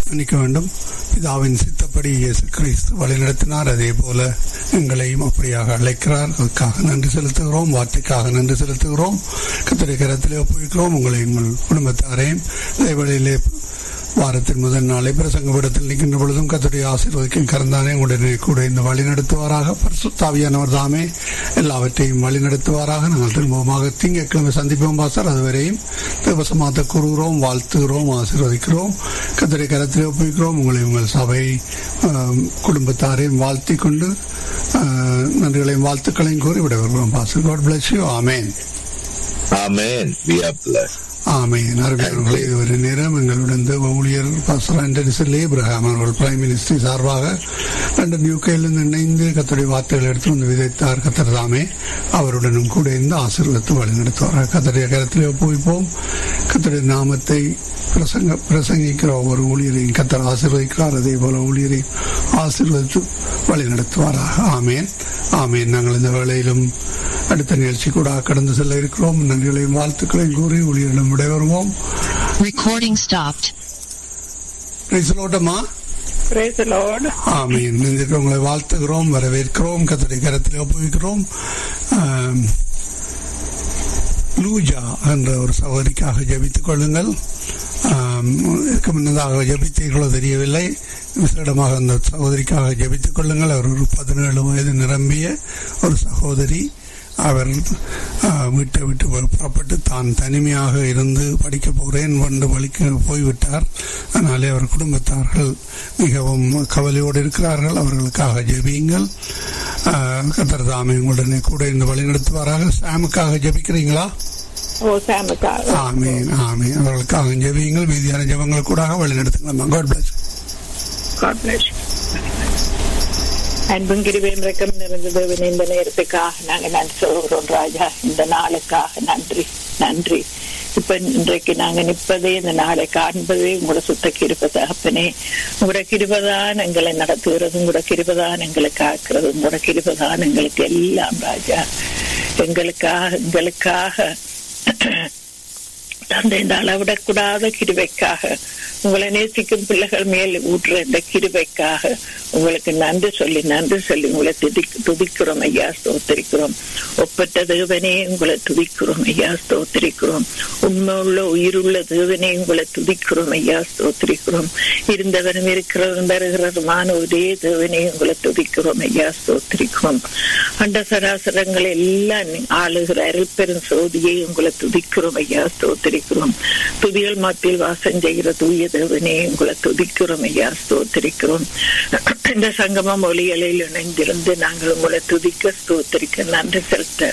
மன்னிக்க வேண்டும் பிதாவின் சித்தப்படி இயேசு கிறிஸ்து வழிநடத்தினார் அதே போல எங்களையும் அப்படியாக அழைக்கிறார் அதுக்காக நன்றி செலுத்துகிறோம் வார்த்தைக்காக நன்றி செலுத்துகிறோம் கத்திரை கரத்திலே ஒப்புவிக்கிறோம் உங்களை உங்கள் குடும்பத்தாரையும் இதே வேளையிலே வாரத்தின் முதல் நாளை பிரசங்க விடத்தில் நிற்கின்ற பொழுதும் கத்துடைய ஆசீர்வதிக்கும் கறந்தானே உடனே கூட இந்த வழி நடத்துவாராக பரிசுத்தாவியானவர் தாமே எல்லாவற்றையும் வழி நடத்துவாராக நாங்கள் திரும்பமாக திங்கட்கிழமை சந்திப்போம் பாசர் அதுவரையும் தேவசமாத்த கூறுகிறோம் வாழ்த்துகிறோம் ஆசீர்வதிக்கிறோம் கத்திரை கரத்திலே ஒப்புவிக்கிறோம் உங்களை உங்கள் சபை ஆம், குடும்பத்தாரையும் வாழ்த்தி கொண்டு ஆ, நன்றிகளையும் வாழ்த்துக்களையும் கூறி விடைபெறுகிறோம் பாசர் God bless you amen Amen. We are blessed. Amen அருமையானவர்களே இதுவரை நேரம் எங்களுடன் தேவ ஊழியர் பாஸ்டர் ஆண்டனி செல் ஏப்ரஹாம் அவர்கள் பிரைம் மினிஸ்டர் சார்பாக லண்டன் யூகேலிருந்து இணைந்து கத்தருடைய வார்த்தைகள் எடுத்து வந்து விதைத்தார் கத்தர் தாமே அவருடனும் கூட இருந்து ஆசீர்வதித்து வழிநடத்துவார் கத்தருடைய கரத்திலே ஒப்புவிப்போம் கத்தருடைய நாமத்தை பிரசங்க பிரசங்கிக்கிற ஒவ்வொரு ஊழியரையும் கத்தர் ஆசீர்வதிக்கிறார் அதே போல ஊழியரை ஆசீர்வதித்து வழிநடத்துவாராக ஆமேன் ஆமேன் நாங்கள் இந்த வேளையிலும் அடுத்த நிகழ்ச்சி கூட கடந்து செல்ல இருக்கிறோம் நன்றிகளையும் வாழ்த்துக்களையும் கூறி ஊழியரிடம் விடைபெறுவோம் Recording stopped. பேசலோட்டமா Praise the Lord. ஆமீன் நெஞ்சுக்கு உங்களை வாழ்த்துகிறோம் வரவேற்கிறோம் கத்தரை கரத்தில் ஒப்புவிக்கிறோம் ஆம், லூஜா என்ற ஒரு சகோதரிக்காக ஜெபித்துக் கொள்ளுங்கள் ஆம், இதற்கு முன்னதாக ஜெபித்தீர்களோ தெரியவில்லை விசேடமாக அந்த சகோதரிக்காக ஜெபித்துக் கொள்ளுங்கள் அவர் ஒரு பதினேழு வயது நிரம்பிய ஒரு சகோதரி அவர் ஆ, வீட்டை விட்டு புறப்பட்டு தான் தனிமையாக இருந்து படிக்கப் போகிறேன் என்று வழிக்கு போய்விட்டார் அதனாலே அவர் குடும்பத்தார்கள் மிகவும் கவலையோடு இருக்கிறார்கள் அவர்களுக்காக ஜெபியுங்கள் ஆ, கர்த்தர் தாமே உங்களுடனே கூட இந்த வழி நடத்துவாராக சாமுக்காக ஜெபிக்கிறீங்களா ஓ சாமுக்காக ஆமீன் ஆமீன் அவர்களுக்காக ஜெபியுங்கள் மீதியான ஜெபங்கள் கூட வழி நடத்துங்களா God bless God bless you. அன்பும் கிருபையும் ரெக்கம் நிறைந்த தேவனே, இந்த நேரத்துக்காக நாங்க நன்றி சொல்கிறோம் ராஜா இந்த நாளுக்காக நன்றி நன்றி இப்ப இன்றைக்கு நாங்க நிற்பதே இந்த நாளை காண்பதே உங்களோட சுத்த கிருப தகப்பனே உங்களோட கிருபதான் எங்களை நடத்துகிறது உங்களோட கிருபதான் எங்களை காக்கிறது உங்களோட கிருபதான் எங்களுக்கு எல்லாம் ராஜா எங்களுக்காக எங்களுக்காக தந்தை இந்த அளவிடக்கூடாத கிருபைக்காக உங்களை நேசிக்கும் பிள்ளைகள் மேல் ஊற்றுற இந்த கிருபைக்காக உங்களுக்கு நன்றி சொல்லி நன்றி சொல்லி உங்களை துதி துதிக்கிறோம் ஐயா ஸ்தோத்திரிக்கிறோம் ஒப்பற்ற தேவனே உங்களை துதிக்கிறோம் ஐயா ஸ்தோத்திரிக்கிறோம் உண்மை உள்ள உயிருள்ள தேவனே உங்களை துதிக்கிறோம் ஐயா ஸ்தோத்திரிக்கிறோம் இருந்தவரும் இருக்கிறவரும் வருகிறதுமான ஒரே தேவனே உங்களை துதிக்கிறோம் ஐயா ஸ்தோத்திரிக்கிறோம் அண்ட சராசரங்கள் எல்லாம் ஆளுகிற அருள்பெரும் சோதியை உங்களை துதிக்கிறோம் ஐயா ஸ்தோத்திரிக்கிறோம் துதிகள் மத்தியில் வாசம் செய்கிற தூய தேவனே உங்களை துதிக்கிறோம் ஐயா ஸ்தோத்திரிக்கிறோம் இந்த சங்கமம் ஒளிகளில் இணைந்திருந்து நாங்கள் உங்களை துதிக்க ஸ்தோத்திரிக்க நன்றி செலுத்த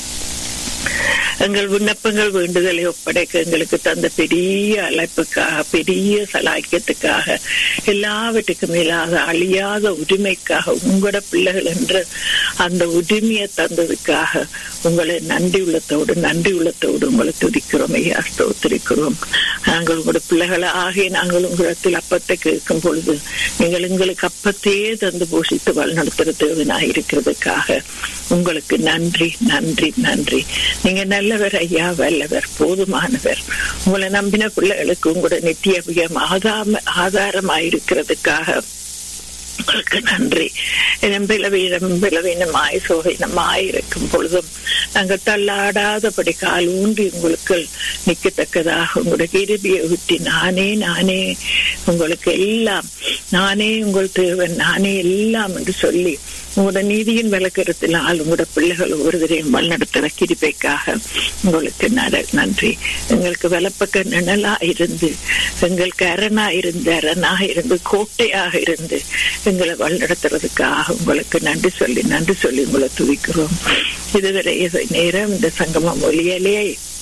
எங்கள் விண்ணப்பங்கள் வேண்டுதலை ஒப்படைக்க எங்களுக்கு தந்த பெரிய அழைப்புக்காக பெரிய சலாக்கியத்துக்காக எல்லாவற்றுக்கும் மேலாக அழியாத உரிமைக்காக உங்களோட பிள்ளைகள் என்று அந்த உரிமையை தந்ததுக்காக உங்களை நன்றி உள்ளத்தோடு நன்றி உள்ளத்தோடு உங்களை துதிக்கிறோம் ஐயா ஸ்தோத்திரிக்கிறோம் நாங்கள் உங்களோட பிள்ளைகளை ஆகிய நாங்கள் உங்களிடத்தில் அப்பத்தை கேட்கும் பொழுது நீங்கள் எங்களுக்கு அப்பத்தையே தந்து போஷித்து வழிநடத்துற தேவனாக இருக்கிறதுக்காக உங்களுக்கு நன்றி நன்றி நன்றி நீங்க நல்லவர் ஐயா வல்லவர் போதுமானவர் உங்களை நம்பின பிள்ளைகளுக்கு உங்களோட நித்திய ஆதார ஆதாரமாயிருக்கிறதுக்காக உங்களுக்கு நன்றி பிளவீனம் பிளவீனமாய் சோகீனமாய் இருக்கும் பொழுதும் நாங்கள் தள்ளாடாதபடி கால் ஊன்றி உங்களுக்கு நிற்கத்தக்கதாக உங்களுடைய இருபியை ஊற்றி நானே நானே உங்களுக்கு எல்லாம் நானே உங்கள் தேவன் நானே எல்லாம் என்று சொல்லி உங்களோட நீதியின் விளக்கரத்தினால் உங்களோட பிள்ளைகள் ஒருவரையும் வழிநடத்துகிற கிருப்பைக்காக உங்களுக்கு நன்றி எங்களுக்கு வலப்பக்க நிழலா இருந்து எங்களுக்கு அரணா இருந்து அரணாக இருந்து கோட்டையாக இருந்து எங்களை வழிநடத்துறதுக்காக உங்களுக்கு நன்றி சொல்லி நன்றி சொல்லி உங்களை துதிக்கிறோம் இதுவரை நேரம் இந்த சங்கமம் ஒலியலே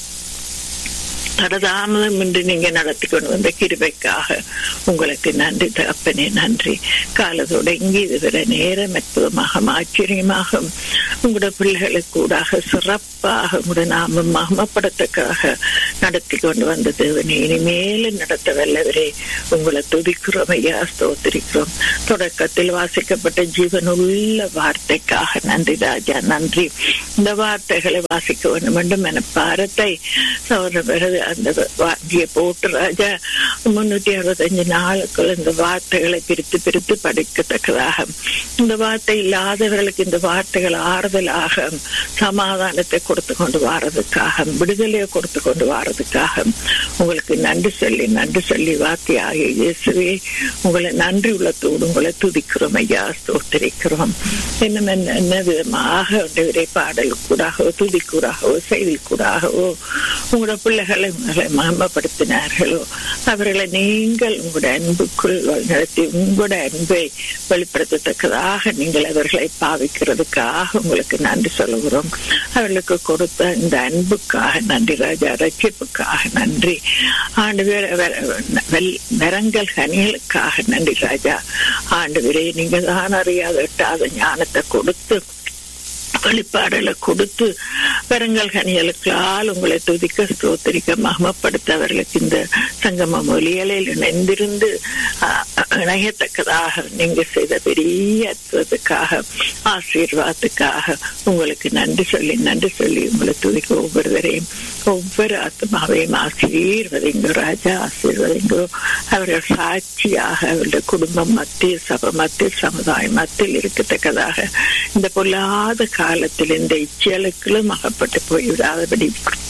தடதாமதம் என்று நீங்க நடத்தி கொண்டு வந்த கிருபைக்காக உங்களுக்கு நன்றி தகப்பனே நன்றி கால தொடங்கி இதுவரை நேரம் அற்புதமாக ஆச்சரியமாக உங்களோட பிள்ளைகளுக்கு கூடாக சிறப்பாக உங்களோட நாம மகமப்படத்துக்காக நடத்தி கொண்டு வந்த தேவனே இனிமேலும் நடத்த வல்லவரே உங்களை துதிக்கிறோம் ஐயா ஸ்தோத்திரிக்கிறோம் தொடக்கத்தில் வாசிக்கப்பட்ட ஜீவனுள்ள வார்த்தைக்காக நன்றி ராஜா நன்றி இந்த வார்த்தைகளை வாசிக்க வேண்டும் என்று மனப்பாரத்தை சௌரவரது அந்த வாங்கிய போட்டு ராஜா முன்னூற்றி அறுபத்தஞ்சு நாளுக்குள் இந்த வார்த்தைகளை பிரித்து பிரித்து படிக்கத்தக்கதாக இந்த வார்த்தை இல்லாதவர்களுக்கு இந்த வார்த்தைகள் ஆறுதலாக சமாதானத்தை கொடுத்து கொண்டு வாரதுக்காக விடுதலையை கொடுத்து கொண்டு வாரதுக்காக உங்களுக்கு நன்றி சொல்லி நன்றி சொல்லி வார்த்தையாக இயேசுவே உங்களை நன்றி உள்ளத்தோடு உங்களை துதிக்கிறோம் ஐயா ஸ்தோத்திரிக்கிறோம் இன்னும் என்ன என்ன விதமாக ஆண்டவரே பாடல் கூடாகவோ துதி கூடாகவோ செய்தி கூடாகவோ உங்களோட பிள்ளைகளை உங்களை மகமப்படுத்தினார்களோ அவர்களை நீங்கள் உங்களுடைய அன்புக்குள் நடத்தி உங்களோட அன்பை வெளிப்படுத்தத்தக்கதாக நீங்கள் அவர்களை பாவிக்கிறதுக்காக உங்களுக்கு நன்றி சொல்லுகிறோம் அவர்களுக்கு கொடுத்த இந்த அன்புக்காக நன்றி ராஜா ரட்சிப்புக்காக நன்றி ஆண்டு நிறங்கள் கனிகளுக்காக நன்றி ராஜா ஆண்டு விரை நீங்க தான் அறியாத எட்டாத ஞானத்தை கொடுத்து வெளிப்பாடுகளை கொடுத்து பெருங்கல் கனிகளுக்கால் உங்களை துதிக்க ஸ்தோத்திரிக்க மகமப்படுத்த அவர்களுக்கு இந்த சங்கம மொழிகளில் இணைந்திருந்து இணையத்தக்கதாக நீங்க செய்த பெரிய அற்புதத்துக்காக ஆசீர்வாதத்துக்காக உங்களுக்கு நன்றி சொல்லி நன்றி சொல்லி உங்களை துதிக்க ஒவ்வொருவரையும் ஒவ்வொரு ஆத்மாவையும் ஆசீர்வதிங்கோ ராஜா ஆசீர்வதிங்கோ அவர்கள் சாட்சியாக அவருடைய குடும்பம் மத்திய சபை மத்திய சமுதாயம் மத்தியில் இருக்கத்தக்கதாக இந்த பொல்லாத காலத்தில் இந்த இச்சலுக்களும் அகப்பட்டு போய்விடாதபடி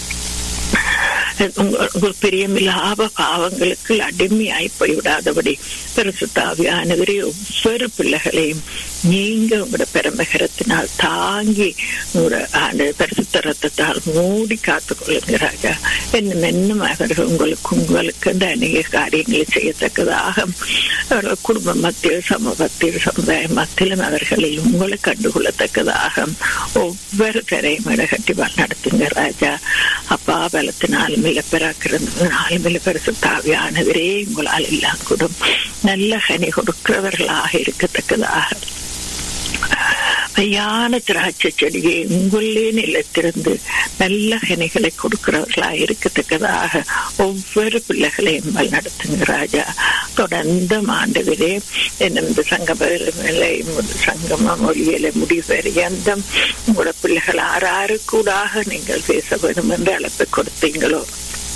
உங்கள் பிரியமில்லாத பாவங்களுக்கு அடிமையாய் போய்விடாதபடி பரிசுத்தாவியானவரே ஒவ்வொரு பிள்ளைகளையும் நீங்க உங்களோட பெருமகரத்தினால் தாங்கி உங்களோட ஆண்டு பரிசுத்த ரத்தத்தால் மூடி காத்துக் கொள்ளுங்க ராஜா என்னும் என்னும் அவர்கள் உங்களுக்கு உங்களுக்கு அந்த அநேக காரியங்களை செய்யத்தக்கதாக அவர்கள் குடும்ப மத்தியில் சமூகத்தில் சமுதாய மத்தியிலும் அவர்களில் உங்களை கண்டுகொள்ளத்தக்கதாக ஒவ்வொரு தரையும் இடகட்டி நடத்துங்க ராஜா அப்பா பலத்தினாலும் இல்லை பிறக்கிறதுனாலும் இல்லை பெருசு தாவியானவரே உங்களால் எல்லாம் கூட நல்ல கனி கொடுக்கிறவர்களாக இருக்கத்தக்கதாக மையான திராட்சை செடியை உங்களே நிலத்திருந்து நல்ல கனிகளை கொடுக்கிறவர்களாக இருக்கத்தக்கதாக ஒவ்வொரு பிள்ளைகளையும் நடத்துங்க ராஜா தொடர்ந்து ஆண்டவரே என்ன இந்த சங்கம சங்கம மொழியில முடிவறியந்தம் உங்களோட பிள்ளைகள் ஆறாறு கூடாக நீங்கள் பேச வேண்டும் என்று அழைப்பு கொடுத்தீங்களோ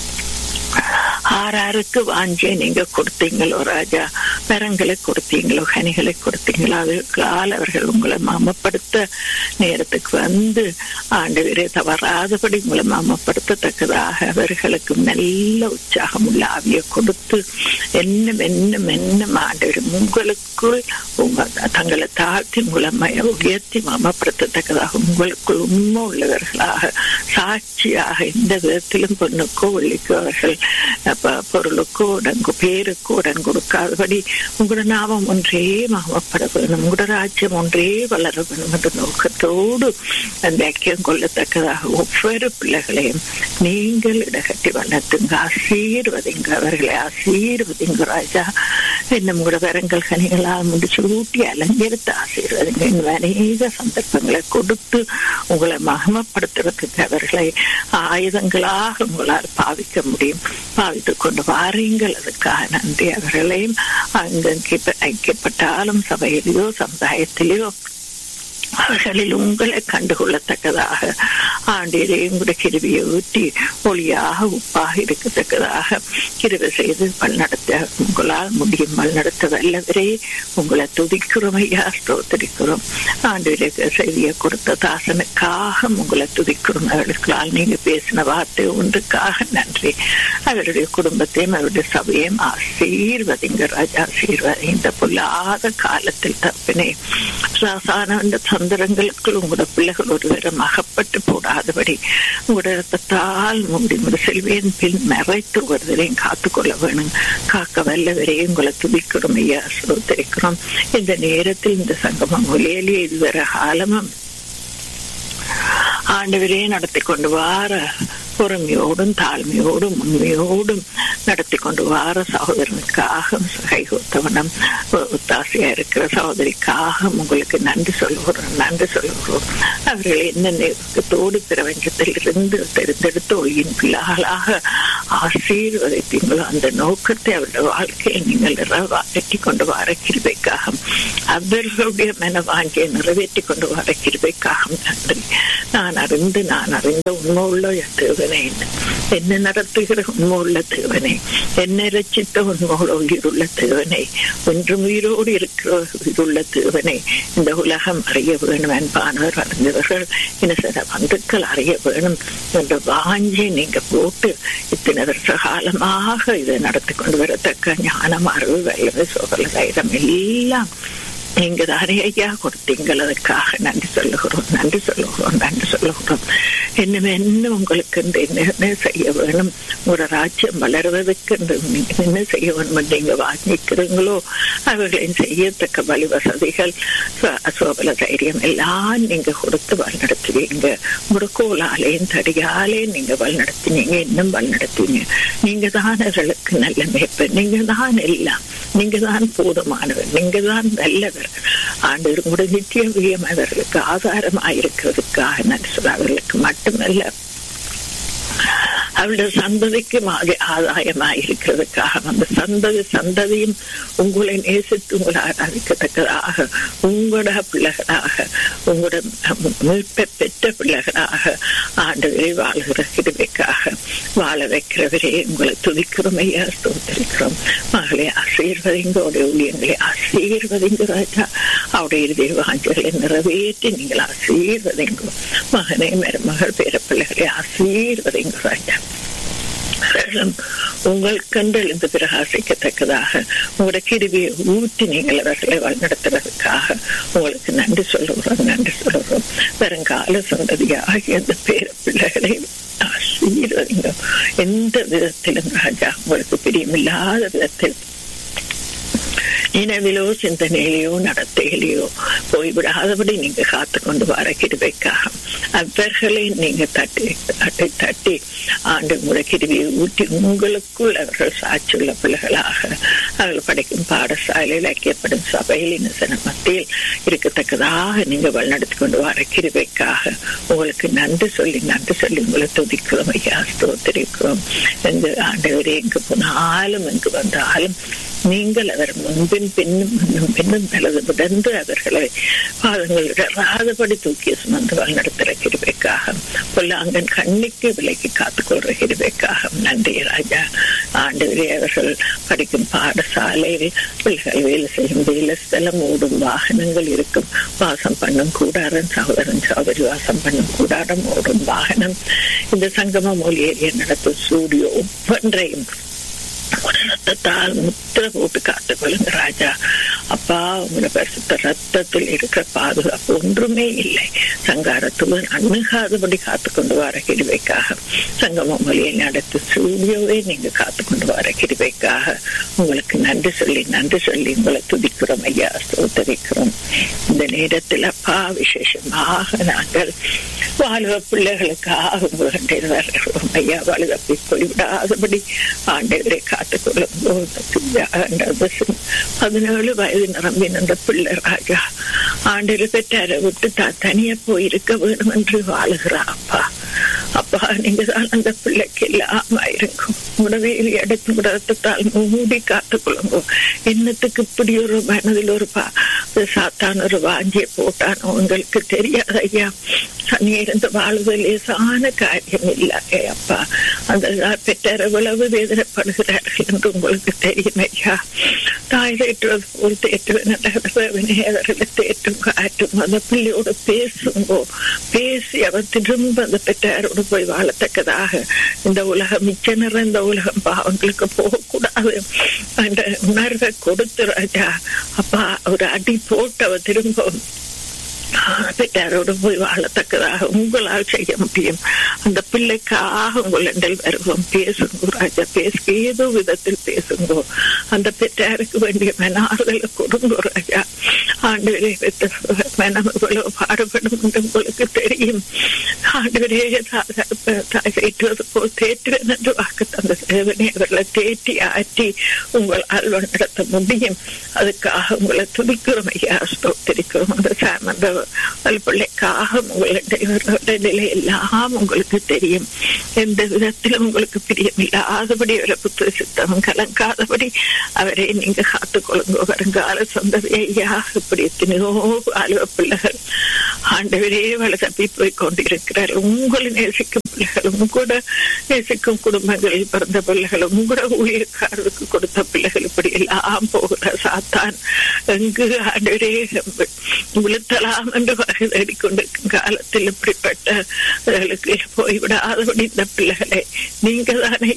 ஆறாருக்கு வாஞ்சியை நீங்க கொடுத்தீங்களோ ராஜா மரங்களை கொடுத்தீங்களோ கனிகளை கொடுத்தீங்களோ அதுக்கால் அவர்கள் உங்களை மாமப்படுத்த நேரத்துக்கு வந்து ஆண்டு தவறாதபடி உங்களை மாமப்படுத்தத்தக்கதாக அவர்களுக்கு நல்ல உற்சாகம் உள்ள ஆவியை கொடுத்து என்ன என்ன என்ன ஆண்டு உங்களுக்குள் உங்க தங்களை தாழ்த்தி உங்களை உயர்த்தி மாமப்படுத்தத்தக்கதாக உங்களுக்குள் உண்மை உள்ளவர்களாக சாட்சியாக எந்த விதத்திலும் பொண்ணுக்கோ வெள்ளிக்கோ அவர்கள் பொருளுக்கோ உடங்கு பேருக்கோ உடன் கொடுக்காதபடி உங்களோட நாமம் ஒன்றே மகமப்பட வேணும் உங்களோட ராஜ்யம் ஒன்றே வளர வேணும் என்ற நோக்கத்தோடு அந்த ஐக்கியம் கொள்ளத்தக்கதாக ஒவ்வொரு பிள்ளைகளையும் நீங்கள் இடகட்டி வளர்த்துங்க ஆசீர்வதிங்க அவர்களை ஆசீர்வதிங்க ராஜா இன்னும் கூட வரங்கள் கனிகளால் முடிச்சு ஊட்டி அலங்கரித்து ஆசீர்வதிங்க இன்னும் அநேக சந்தர்ப்பங்களை கொடுத்து உங்களை மகமப்படுத்துறதுக்கு அவர்களை ஆயுதங்களாக உங்களால் பாவிக்க முடியும் பாவித்துக் கொண்டு வாரீங்கள் அதுக்காக நன்றி அவர்களையும் அங்கு ஐக்கியப்பட்டாலும் சபையிலேயோ சமுதாயத்திலேயோ அவர்களில் உங்களை கண்டுகொள்ளத்தக்கதாக ஆண்டிலே உங்களுடைய கிருவியை ஊற்றி ஒளியாக உப்பாக இருக்கத்தக்கதாக கிருவை செய்து வழிநடத்த உங்களால் முடியும் வழிநடத்த வல்லவரே உங்களை துதிக்கிறோம் ஐயா ஸ்தோத்திரிக்கிறோம் ஆண்டிலே செய்தியை கொடுத்த தாசனுக்காக உங்களை துதிக்கிறோம் அவர்களுக்கால் நீங்க பேசின வார்த்தை ஒன்றுக்காக நன்றி அவருடைய குடும்பத்தையும் அவருடைய சபையையும் ஆசீர்வதிங்க ராஜா ஆசீர்வதி இந்த பொல்லாத காலத்தில் தப்பினே ராசான சந்திரங்களுக்குள் உங்களோட பிள்ளைகள் ஒரு தரம் அகப்பட்டு போடாதபடி உங்களோட ரத்தத்தால் மூடி முடி செல்வேன் பின் மறைத்து ஒருவரையும் காத்துக்கொள்ள வேணும் காக்க வல்லவரையும் உங்களை துதிக்கிறோம் ஐயா சோதரிக்கிறோம் இந்த நேரத்தில் இந்த சங்கமம் ஒலியலியே இதுவரை காலமும் ஆண்டவரே நடத்தி கொண்டு வார பொறுமையோடும் தாழ்மையோடும் உண்மையோடும் நடத்தி கொண்டு வார சகோதரனுக்காக கைகோத்தவனம் ஒத்தாசையா இருக்கிற சகோதரிக்காக உங்களுக்கு நன்றி சொல்லுகிறோம் நன்றி சொல்லுகிறோம் அவர்கள் என்ன நெருக்கத்தோடு பிரபஞ்சத்தில் இருந்து தெரிந்தெடுத்து ஒளியின் பிள்ளைகளாக ஆசீர்வதித்தீங்களோ அந்த நோக்கத்தை அவருடைய வாழ்க்கையை நீங்கள் நிறைவேற்றி கொண்டு வர கிருபைக்காக அவர்களுடைய மன வாங்கியை நிறைவேற்றி கொண்டு வர கிருபைக்காக நன்றி நான் அறிந்து நான் அறிந்த உண்மை உள்ள தேவை தேவனே என்ன நடத்துகிற உண்மையுள்ள தேவனே என்ன ரச்சித்த உண்மையோட உயிருள்ள தேவனே ஒன்றும் உயிரோடு இருக்கிற உயிருள்ள தேவனே இந்த உலகம் அறிய வேணும் அன்பானவர் அறிந்தவர்கள் இன்னும் சில பந்துக்கள் அறிய வேணும் என்ற வாஞ்சி நீங்க போட்டு இத்தனை வருஷ காலமாக இதை நடத்தி கொண்டு வரத்தக்க ஞானம் அறிவு வல்லமை சோதல தைரம் எல்லாம் நீங்க தானே ஐயா கொடுத்தீங்கள் அதுக்காக நன்றி சொல்லுகிறோம் நன்றி சொல்லுகிறோம் நன்றி சொல்லுகிறோம் இன்னும் என்ன உங்களுக்கு இந்த என்ன செய்ய வேணும் உங்களோட ராஜ்யம் வளர்வதற்கு இந்த நீங்க என்ன செய்ய வேணும் என்று நீங்க வாங்கிக்கிறீங்களோ அவர்களின் செய்யத்தக்க வழி வசதிகள் ச- சோபல தைரியம் எல்லாம் நீங்க கொடுத்து வழிநடத்துவீங்க உங்களோட கோலாலையும் தடியாலையும் நீங்க வழிநடத்தினீங்க இன்னும் வழிநடத்தினீங்க நீங்க தான் அவர்களுக்கு நல்ல மேய்ப்பு நீங்க தான் எல்லாம் நீங்க தான் போதுமானவர் நீங்க தான் நல்லவர் ஆண்டு உங்களோட நித்திய வியம் அவர்களுக்கு ஆதாரமாயிருக்கிறதுக்காக நான் சொல்ல அவர்களுக்கு மட்டுமல்ல அவருடைய சந்ததிக்கும் ஆக- ஆதாயமாயிருக்கிறதுக்காக அந்த சந்ததி சந்ததியும் உங்களை நேசித்து உங்களை ஆராதிக்கத்தக்கதாக உங்களோட பிள்ளைகளாக உங்களோட மீட்பை பெற்ற பிள்ளைகளாக ஆண்டுகளை வாழ்கிற கிருபைக்காக வாழ வைக்கிறவரே உங்களை துதிக்கிறோம் ஐயா ஸ்தோத்திரிக்கிறோம் மகளை ஆசீர்வதிங்க அவருடைய ஊழியங்களை ஆசீர்வதிங்க ராஜா அவருடைய இறுதி வாஞ்சலை நிறைவேற்றி நீங்கள் ஆசீர்வதிங்க மகனை மருமகள் பேர பிள்ளைகளை ஆசீர்வதிங்க ராஜா அவர்களும் உங்கள் கண்கள் இந்த பிரகாசிக்கத்தக்கதாக உங்களோட கிருவியை ஊற்றி நீங்கள் அவர்களை வழிநடத்துறதுக்காக உங்களுக்கு நன்றி சொல்லுகிறோம் நன்றி சொல்லுகிறோம் வருங்கால சந்ததியாகிய அந்த பேர பிள்ளைகளை ஆசீர்வதிங்க எந்த விதத்திலும் ராஜா உங்களுக்கு பிரியமில்லாத விதத்தில் நினைவிலோ சிந்தனையிலையோ நடத்தையிலையோ போய்விடாதபடி நீங்க காத்து கொண்டு வர கிருபைக்காக அவர்களை நீங்க தட்டி தட்டி தட்டி ஆண்டு முறை கிருவியை ஊட்டி உங்களுக்குள் அவர்கள் சாட்சியுள்ள பிள்ளைகளாக அவர்கள் படிக்கும் பாடசாலையில் ஐக்கியப்படும் சபையில் இன்னசன மத்தியில் இருக்கத்தக்கதாக நீங்க வழிநடத்தி கொண்டு வர கிருபைக்காக உங்களுக்கு நன்றி சொல்லி நன்றி சொல்லி உங்களை துதிக்கிறோம் ஐயா ஸ்தோத்திரிக்கிறோம் எங்க ஆண்டவரே எங்கு போனாலும் எங்கு வந்தாலும் நீங்கள் அவர் முன்பின் பின்னும் முன்னும் பின்னும் நல்லது விடந்து அவர்களை பாதங்கள் இடராதபடி தூக்கி சுமந்து வழிநடத்துகிற கிருபைக்காக பொல்லாங்கன் கண்ணிக்கு விலைக்கு காத்துக்கொள்ற கிருபைக்காக நன்றி ராஜா ஆண்டவரே அவர்கள் படிக்கும் பாடசாலையில் பிள்ளைகள் வேலை செய்யும் வேலை ஸ்தலம் ஓடும் வாகனங்கள் இருக்கும் வாசம் பண்ணும் கூடாரம் சகோதரன் சகோதரி வாசம் பண்ணும் கூடாரம் ஓடும் வாகனம் இந்த சங்கம மொழியை நடத்தும் ஸ்டூடியோ ஒவ்வொன்றையும் ஒரு ரத்தத்தால் முத்திர போட்டு காத்துக்கொள்ளுங்க ராஜா அப்பா உங்களை பரிசுத்த ரத்தத்தில் இருக்கிற பாதுகாப்பு ஒன்றுமே இல்லை சங்காரத்துடன் அணுகாதபடி காத்துக்கொண்டு வர கிருபைக்காக சங்கம மொழியை நடத்து ஸ்டூடியோவை நீங்க காத்துக்கொண்டு வர கிருபைக்காக உங்களுக்கு நன்றி சொல்லி நன்றி சொல்லி உங்களை துதிக்கிறோம் ஐயா ஸ்தோத்தரிக்கிறோம் இந்த நேரத்தில் அப்பா விசேஷமாக நாங்கள் வாழ்வ பிள்ளைகளுக்காக உங்கள் வருகிறோம் ஐயா வலுதப்பி போய்விடாதபடி ஆண்டவரை காத்துக்கொள்ளும் பதினேழு வயது நிரம்பின அந்த பிள்ளை ராஜா ஆண்டில் பெற்றாரை விட்டு தான் தனியா போயிருக்க வேணும் என்று வாழுகிறா அப்பா அப்பா நீங்க தான் அந்த பிள்ளைக்கு இல்லாம இருக்கும் உணவையில் எடுத்து விடத்தால் மூடி காத்துக்கொள்ளுங்க என்னத்துக்கு இப்படி ஒரு மனதில் ஒரு பா சாத்தான் ஒரு வாஞ்சியை போட்டானோ உங்களுக்கு தெரியாது ஐயா தனி இருந்து வாழ்வது லேசான காரியம் இல்லை அப்பா அந்த பெற்றார் எவ்வளவு வேதனைப்படுகிறார்கள் என்று உங்களுக்கு தெரியும் ஐயா தாய் தேற்றுவது போல் தேற்றுவனே அவர்களை தேற்றும் காட்டும் அந்த பிள்ளையோட பேசுங்கோ பேசி அவர் திரும்ப அந்த பெற்றாரோடு போய் வாழத்தக்கதாக இந்த உலகம் மிச்ச நிறைந்த உலகம் பாவங்களுக்கு போகக்கூடாது என்ற உணர்வை கொடுத்து ராஜா அப்பா ஒரு அடி போட்டு அவர் திரும்ப பெற்றாரோடு போய் வாழத்தக்கதாக உங்களால் செய்ய முடியும் அந்த பிள்ளைக்காக உங்களிடல் வருவோம் பேசுங்க ராஜா பேச ஏதோ விதத்தில் பேசுங்கோ அந்த பெற்றாருக்கு வேண்டிய மனார்களை கொடுங்க ராஜா ஆண்டு மனம் இவ்வளவு பாடுபடும் என்று உங்களுக்கு தெரியும் ஆண்டு தேற்றுவது போல் தேற்றுவேன் என்று வாக்கு தந்த தேவனே அவர்களை தேற்றி ஆற்றி உங்களால் நடத்த முடியும் அதுக்காக உங்களை துடிக்கிறோம் ஐயா ஸ்தோத்திரிக்கிறோம் அந்த அந்த உங்கள் பிள்ளைக்காக உங்களுடைய நிலை எல்லாம் உங்களுக்கு தெரியும் எந்த விதத்திலும் உங்களுக்கு பிரியமில்லாதபடி அவரை புத்த சித்தம் கலங்காதபடி அவரை நீங்க காத்துக்கொள்ளுங்க வருங்கால சொந்ததை ஐயா இப்படி எத்தனையோ அலுவ பிள்ளைகள் ஆண்டவரே வள தப்பி போய் கொண்டிருக்கிறார் உங்களை நேசிக்கும் பிள்ளைகள் உங்களோட நேசிக்கும் குடும்பங்களில் பிறந்த பிள்ளைகள் உங்களோட ஊழியக்காரருக்கு கொடுத்த பிள்ளைகள் இப்படி எல்லாம் போகிற சாத்தான் எங்கு ஆண்டவரே விழுத்தலாம் என்று வகை கொண்டிருக்கும் காலத்தில் இப்படிப்பட்ட போய்விடாதபடி இந்த பிள்ளைகளை நீங்க தானே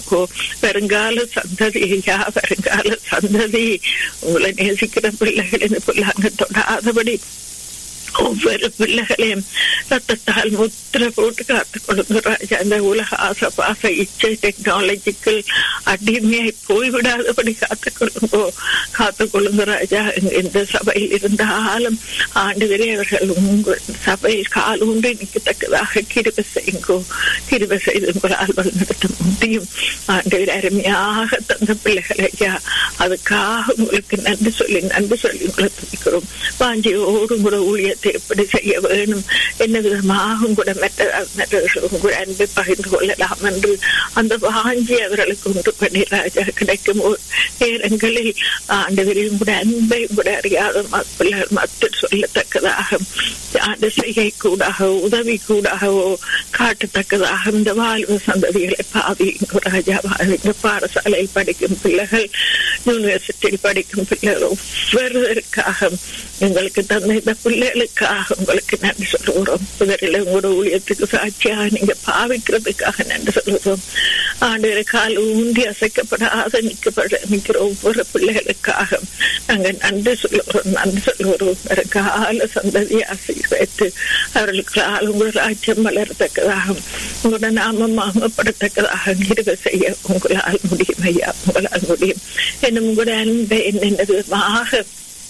வருங்கால சந்ததி ஐயா வருங்கால சந்ததி உங்களை நேசிக்கிற பிள்ளைகள் இந்த பிள்ளைங்க தொடாதபடி ஒவ்வொரு பிள்ளைகளையும் ரத்தத்தால் முத்திர போட்டு காத்துக் கொள்ளுங்க ராஜா அந்த உலக ஆசை பாச இச்சை டெக்னாலஜிக்கல் அடிமையாய் போய்விடாதபடி காத்துக் கொள்ளுங்கோ காத்துக் கொள்ளுங்க ராஜா எந்த சபையில் இருந்தாலும் ஆண்டு வரை அவர்கள் உங்கள் சபையில் கால் ஊன்றி நிற்கத்தக்கதாக கிருப செய்யுங்கோ கிருப செய்து உங்களால் வழிநடத்த முடியும் ஆண்டு அருமையாக தந்த பிள்ளைகள் ஐயா அதுக்காக உங்களுக்கு நன்றி சொல்லி நன்றி சொல்லி உங்களை துதிக்கிறோம் வாஞ்சியோடு கூட ஊழியத்தை எப்படி செய்ய வேணும் என்ன விதமாக கூட மற்ற மற்றவர்கள் கூட அன்பை பகிர்ந்து கொள்ளலாம் என்று அந்த வாஞ்சி அவர்களுக்கு உண்டு பண்ணி ராஜா கிடைக்கும் நேரங்களில் ஆண்டவரையும் கூட அன்பை கூட அறியாத பிள்ளைகள் மக்கள் சொல்லத்தக்கதாக ஆண்டு செய்கை கூடாக உதவி கூடாகவோ காட்டத்தக்கதாக இந்த வாழ்வு சந்ததிகளை பாவிங்க ராஜா வாழ்விங்க பாடசாலையில் படிக்கும் பிள்ளைகள் யூனிவர்சிட்டியில் படிக்கும் பிள்ளைகள் ஒவ்வொருவருக்காக எங்களுக்கு தந்த இந்த பிள்ளைகளுக்காக உங்களுக்கு நன்றி சொல்லுகிறோம் இவரில் உங்களோட ஊழியத்துக்கு சாட்சியாக நீங்க பாவிக்கிறதுக்காக நன்றி சொல்லுகிறோம் ஆண்டு கால் ஊந்தி அசைக்கப்படாத நிற்கப்பட நிற்கிற ஒவ்வொரு பிள்ளைகளுக்காக நாங்க நன்றி சொல்லுகிறோம் நன்றி சொல்லுகிறோம் கால சந்ததியை ஆசீர்வதித்து அவர்களுக்கு உங்களோட ராஜ்யம் வளரத்தக்கதாக உங்களோட நாமம் மாமப்படத்தக்கதாக கிருப செய்ய உங்களால் முடியும் ஐயா உங்களால் முடியும் என்னும் உங்களோட அன்பை என்னென்ன விதமாக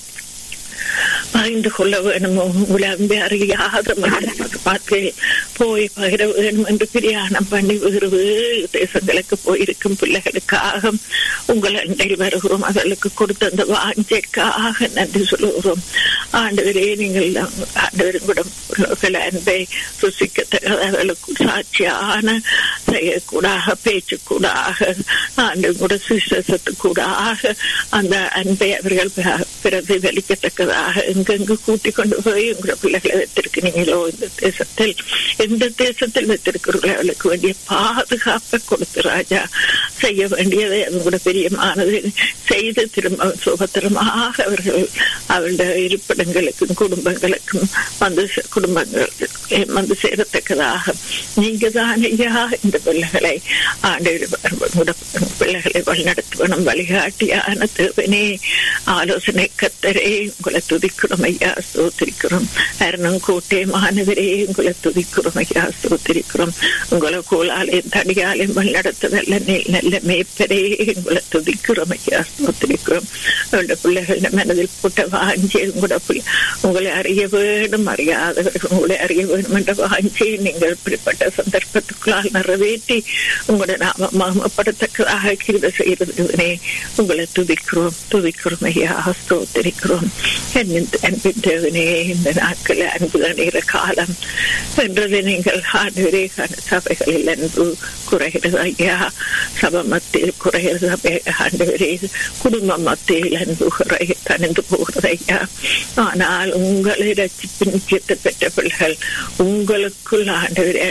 பகிர்ந்து கொள்ள வேணுமோ உலம்பி அறியாத பார்த்து போய் பகிர வேணும் என்று பிரியாணம் பண்ணி வேறு வேறு தேசங்களுக்கு போயிருக்கும் பிள்ளைகளுக்காக உங்கள் அண்டையில் வருகிறோம் அவர்களுக்கு கொடுத்த அந்த வாஞ்சைக்காக நன்றி சொல்லுகிறோம் ஆண்டவரே நீங்கள் ஆண்டவரும் கூட உங்கள் அன்பை ருசிக்கத்தக்கவர்களுக்கு சாட்சியான செய்யக்கூடாக பேச்சுக்கூடாக ஆண்டு கூட சுவிசேஷத்துக்கூடாக அந்த அன்பை அவர்கள் பிரதிபலிக்கத்தக்கதாக எங்கெங்கு கூட்டிக் கொண்டு போய் உங்களோட பிள்ளைகளை வைத்திருக்கிறீங்களோ இந்த தேசத்தில் எந்த தேசத்தில் வைத்திருக்கிறீர்களோ அவளுக்கு வேண்டிய பாதுகாப்பை கொடுத்து ராஜா செய்ய வேண்டியதை அவங்களோட பிரியமானது செய்து திரும்ப சுபத்திரமாக அவர்கள் அவருடைய இருப்பிடங்களுக்கும் குடும்பங்களுக்கும் வந்து குடும்பங்கள் வந்து சேரத்தக்கதாக நீங்க தான் ஐயா இந்த பிள்ளைகளை ஆண்டு பிள்ளைகளை வழிநடத்துவனும் வழிகாட்டியான தேவனே ஆலோசனை கத்தரே உங்களை துதிக்கிறோம் ஐயா ஸ்தோத்திரிக்கிறோம் அரணம் கோட்டை மாணவரே உங்களை துதிக்கிறோம் ஐயா ஸ்தோத்திரிக்கிறோம் உங்களை கோலாலையும் தடியாலையும் வழிநடத்த நல்ல நல்ல மேய்ப்பரே உங்களை துதிக்கிறோம் ஐயா ஸ்தோத்திரிக்கிறோம் உங்களோட பிள்ளைகள் மனதில் போட்ட வாஞ்சி உங்களோட உங்களை அறிய வேணும் அறியாதவர்கள் உங்களை அறிய வேணும் என்ற வாஞ்சி நீங்கள் இப்படிப்பட்ட சந்தர்ப்பத்துக்குள்ளால் நிறைவேற்றி உங்களோட நாம மாமப்படத்தக்கதாக கிருத செய்யறதுனே உங்களை துதிக்கிறோம் துதிக்கிறோம் ஐயா ஸ்தோத்திரிக்கிறோம் அன்பின் தேவனே இந்த நாட்கள் அன்பு அணிகிற காலம் என்றது நீங்கள் ஆண்டுவரே சபைகளில் அன்பு குறைகிறது ஐயா சபை மத்தியில் குறைகிறது சபை ஆண்டுவரே குடும்ப மத்தியில் அன்பு குறை தணிந்து போகிறது ஐயா ஆனால் உங்களை ரசிப்பு நிச்சயத்தை பெற்ற பிள்ளைகள் உங்களுக்குள் ஆண்டவரே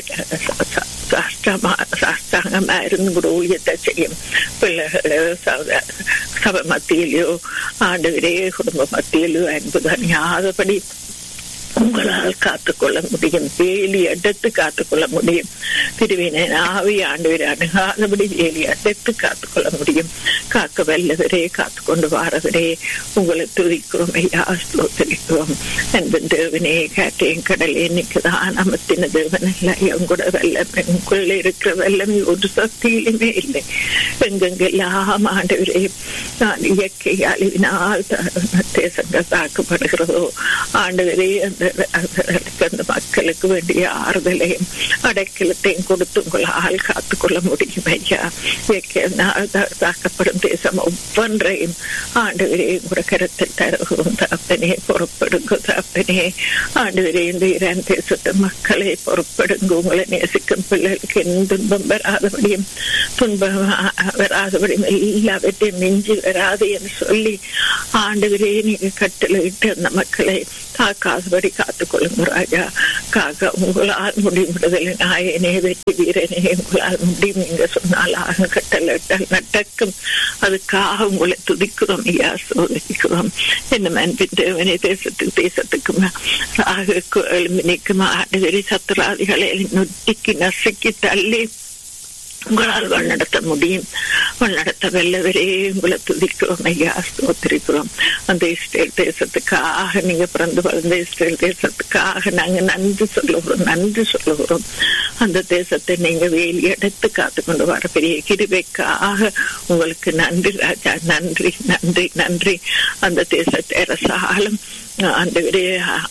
சாஸ்தாங்கமா இருந்து கூட ஊழியத்தை செய்யும் பிள்ளைகளோ சபை மத்தியிலோ ஆண்டவரே குடும்ப மத்தியிலோ அன்பு தனியாதபடி உங்களால் காத்துக்கொள்ள முடியும் வேலி எடுத்து காத்துக்கொள்ள முடியும் திருவினை ஆவி ஆண்டவரை அணுகாதபடி வேலி எடுத்து காத்துக்கொள்ள முடியும் காக்க வல்லவரே காத்துக்கொண்டு வாரவரே உங்களை துதிக்கிறோம் ஐயா ஸ்தோத்தரிக்கிறோம் அன்பின் தேவனே காட்டையும் கடலே நிற்குதான் அமர்த்தின தேவன் அல்ல உங்களோட வெள்ளம் உங்களுக்குள்ள இருக்கிற வெள்ளம் ஒரு சக்தியிலுமே இல்லை எங்கெங்கெல்லாம் ஆண்டவரே நான் இயற்கை அழிவினால் தேசங்கள் தாக்கப்படுகிறதோ ஆண்டவரே அந்த அவர்களுக்கு அந்த மக்களுக்கு வேண்டிய ஆறுதலையும் அடைக்கலத்தையும் கொடுத்து உங்களால் காத்துக்கொள்ள முடியும் ஐயா இயற்கையினால் தா- தாக்கப்படும் தேசம் ஒவ்வொன்றையும் ஆண்டு கூட கருத்தில் தருகிறோம் தப்பனே பொறுப்படுங்க தப்பனே ஆண்டு இந்த ஈரான் தேசத்து மக்களை பொறுப்படுங்க உங்களை நேசிக்கும் பிள்ளைகளுக்கு எந்த துன்பம் வராதபடியும் துன்பம் ஆ- வராதபடியும் எல்லாவற்றையும் மிஞ்சி வராது என்று சொல்லி ஆண்டவரே நீங்க கட்டளையிட்டு அந்த மக்களை காக்காதபடி காத்துக்கொள்ளுங்க ராஜா காக்க உங்களால் முடியும் விடுதலை நாயனே வெற்றி வீரனே உங்களால் முடியும் நீங்க சொன்னால் ஆக கட்டளையிட்டால் நடக்கும் அதுக்காக உங்களை துதிக்கிறோம் ஐயா சோதிக்கிறோம் என்ன அன்பின் தேவனே தேசத்துக்கு தேசத்துக்கும் ராகுக்கு எழும்பி நிற்கும் ஆண்டுகளை சத்துராதிகளை நொட்டிக்கு நசுக்கி தள்ளி உங்களால் வழிநடத்த முடியும் வழிநடத்த வல்லவரே உங்களை துதிக்கிறோம் ஐயா ஸ்தோத்திரிக்கிறோம் அந்த இஸ்ரேல் தேசத்துக்காக நீங்க பிறந்து வளர்ந்த இஸ்ரேல் தேசத்துக்காக நாங்க நன்றி சொல்லுகிறோம் நன்றி சொல்லுகிறோம் அந்த தேசத்தை நீங்க வேலி எடுத்து காத்து கொண்டு வர பெரிய கிருபைக்காக உங்களுக்கு நன்றி ராஜா நன்றி நன்றி நன்றி அந்த தேசத்தை அரசாலும் ஆண்டவரே